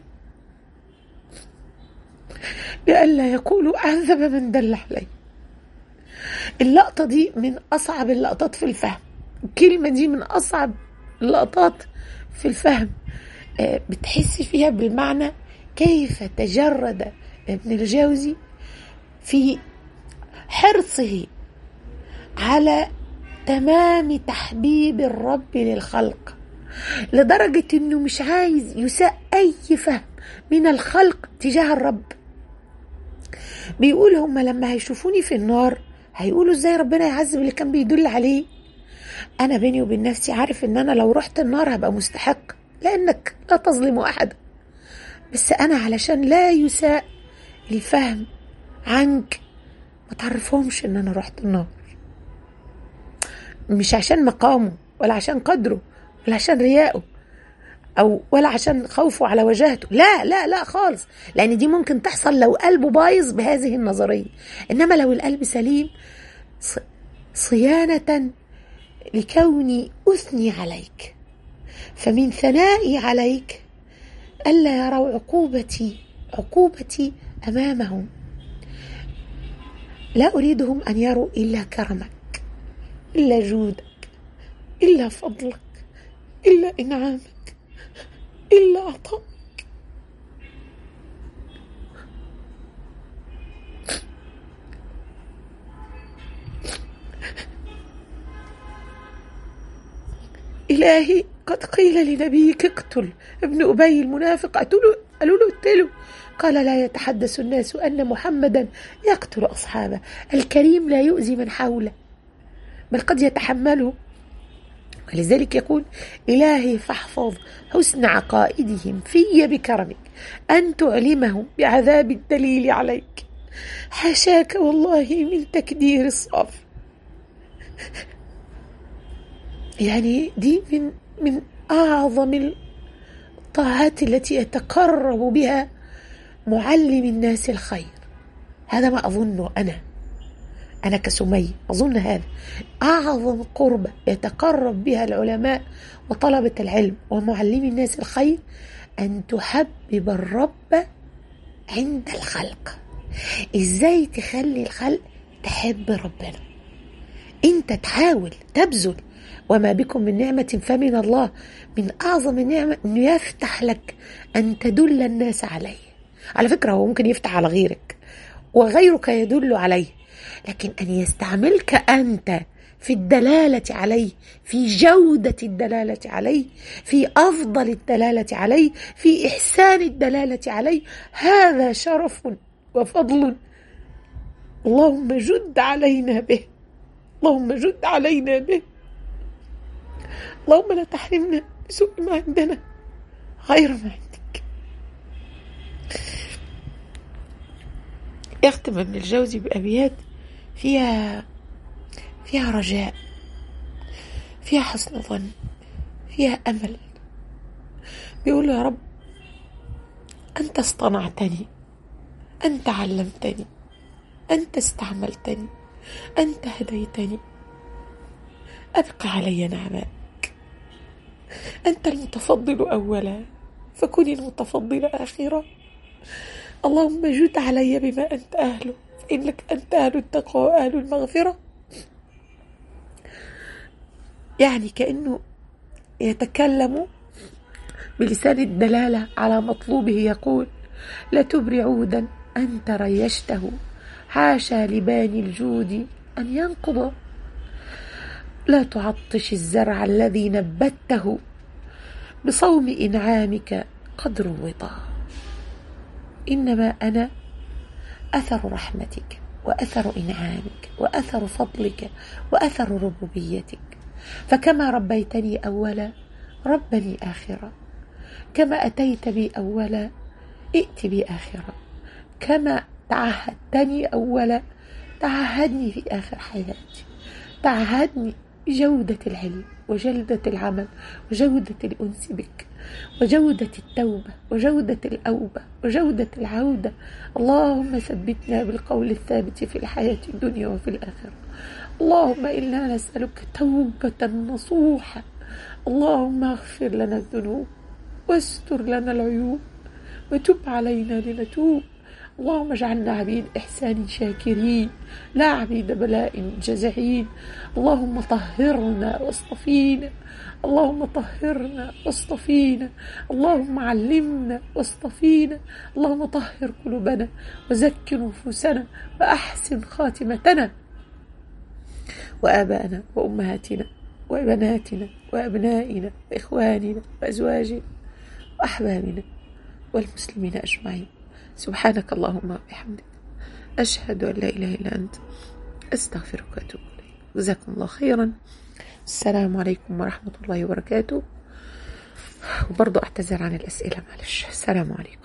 لئلا يقولوا عذب من دل علي اللقطة دي من أصعب اللقطات في الفهم الكلمة دي من أصعب اللقطات في الفهم بتحس فيها بالمعنى كيف تجرد ابن الجوزي في حرصه على تمام تحبيب الرب للخلق لدرجة انه مش عايز يساء اي فهم من الخلق تجاه الرب بيقول هما لما هيشوفوني في النار هيقولوا ازاي ربنا يعذب اللي كان بيدل عليه انا بيني وبين نفسي عارف ان انا لو رحت النار هبقى مستحق لانك لا تظلم احد بس انا علشان لا يساء الفهم عنك ما تعرفهمش ان انا رحت النار مش عشان مقامه ولا عشان قدره ولا عشان رياءه او ولا عشان خوفه على وجاهته لا لا لا خالص لان دي ممكن تحصل لو قلبه بايظ بهذه النظريه انما لو القلب سليم صيانه لكوني اثني عليك فمن ثنائي عليك الا يروا عقوبتي عقوبتي امامهم لا اريدهم ان يروا الا كرمك الا جودك الا فضلك الا انعامك إلا عطاك إلهي قد قيل لنبيك اقتل ابن أبي المنافق قالوا له اقتله قال لا يتحدث الناس أن محمدا يقتل أصحابه الكريم لا يؤذي من حوله بل قد يتحمله ولذلك يقول إلهي فاحفظ حسن عقائدهم في بكرمك أن تعلمهم بعذاب الدليل عليك حاشاك والله من تكدير الصافي يعني دي من من أعظم الطاعات التي يتقرب بها معلم الناس الخير هذا ما أظنه أنا أنا كسمية أظن هذا أعظم قربة يتقرب بها العلماء وطلبة العلم ومعلمي الناس الخير أن تحبب الرب عند الخلق إزاي تخلي الخلق تحب ربنا أنت تحاول تبذل وما بكم من نعمة فمن الله من أعظم النعمة أنه يفتح لك أن تدل الناس عليه على فكرة هو ممكن يفتح على غيرك وغيرك يدل عليه لكن أن يستعملك أنت في الدلالة عليه في جودة الدلالة عليه في أفضل الدلالة عليه في إحسان الدلالة عليه هذا شرف وفضل اللهم جد علينا به اللهم جد علينا به اللهم لا تحرمنا بسوء ما عندنا غير ما عندك يختم ابن الجوزي بأبيات فيها فيها رجاء فيها حسن ظن فيها أمل بيقول يا رب أنت اصطنعتني أنت علمتني أنت استعملتني أنت هديتني أبق علي نعمائك أنت المتفضل أولا فكن المتفضل آخرا اللهم جد علي بما أنت أهله فإنك أنت أهل التقوى وأهل المغفرة يعني كأنه يتكلم بلسان الدلالة على مطلوبه يقول لا تبري عودا أنت ريشته حاشا لباني الجود أن ينقض لا تعطش الزرع الذي نبته بصوم إنعامك قد روضا إنما أنا أثر رحمتك وأثر إنعامك وأثر فضلك وأثر ربوبيتك فكما ربيتني أولا ربني آخرا كما أتيت بي أولا ائت بي آخرا كما تعهدتني أولا تعهدني في آخر حياتي تعهدني بجودة العلم وجلدة العمل وجودة الأنس بك وجودة التوبة وجودة الأوبة وجودة العودة اللهم ثبتنا بالقول الثابت في الحياة الدنيا وفي الآخرة اللهم إنا نسألك توبة نصوحة اللهم اغفر لنا الذنوب واستر لنا العيوب وتب علينا لنتوب اللهم اجعلنا عبيد إحسان شاكرين لا عبيد بلاء جزعين اللهم طهرنا واصطفينا اللهم طهرنا واصطفينا اللهم علمنا واصطفينا اللهم طهر قلوبنا وزك نفوسنا وأحسن خاتمتنا وآبائنا وأمهاتنا وبناتنا وأبنائنا وإخواننا وأزواجنا وأحبابنا والمسلمين أجمعين سبحانك اللهم وبحمدك أشهد أن لا إله إلا أنت أستغفرك وأتوب إليك جزاكم الله خيرا السلام عليكم ورحمة الله وبركاته وبرضه أعتذر عن الأسئلة معلش السلام عليكم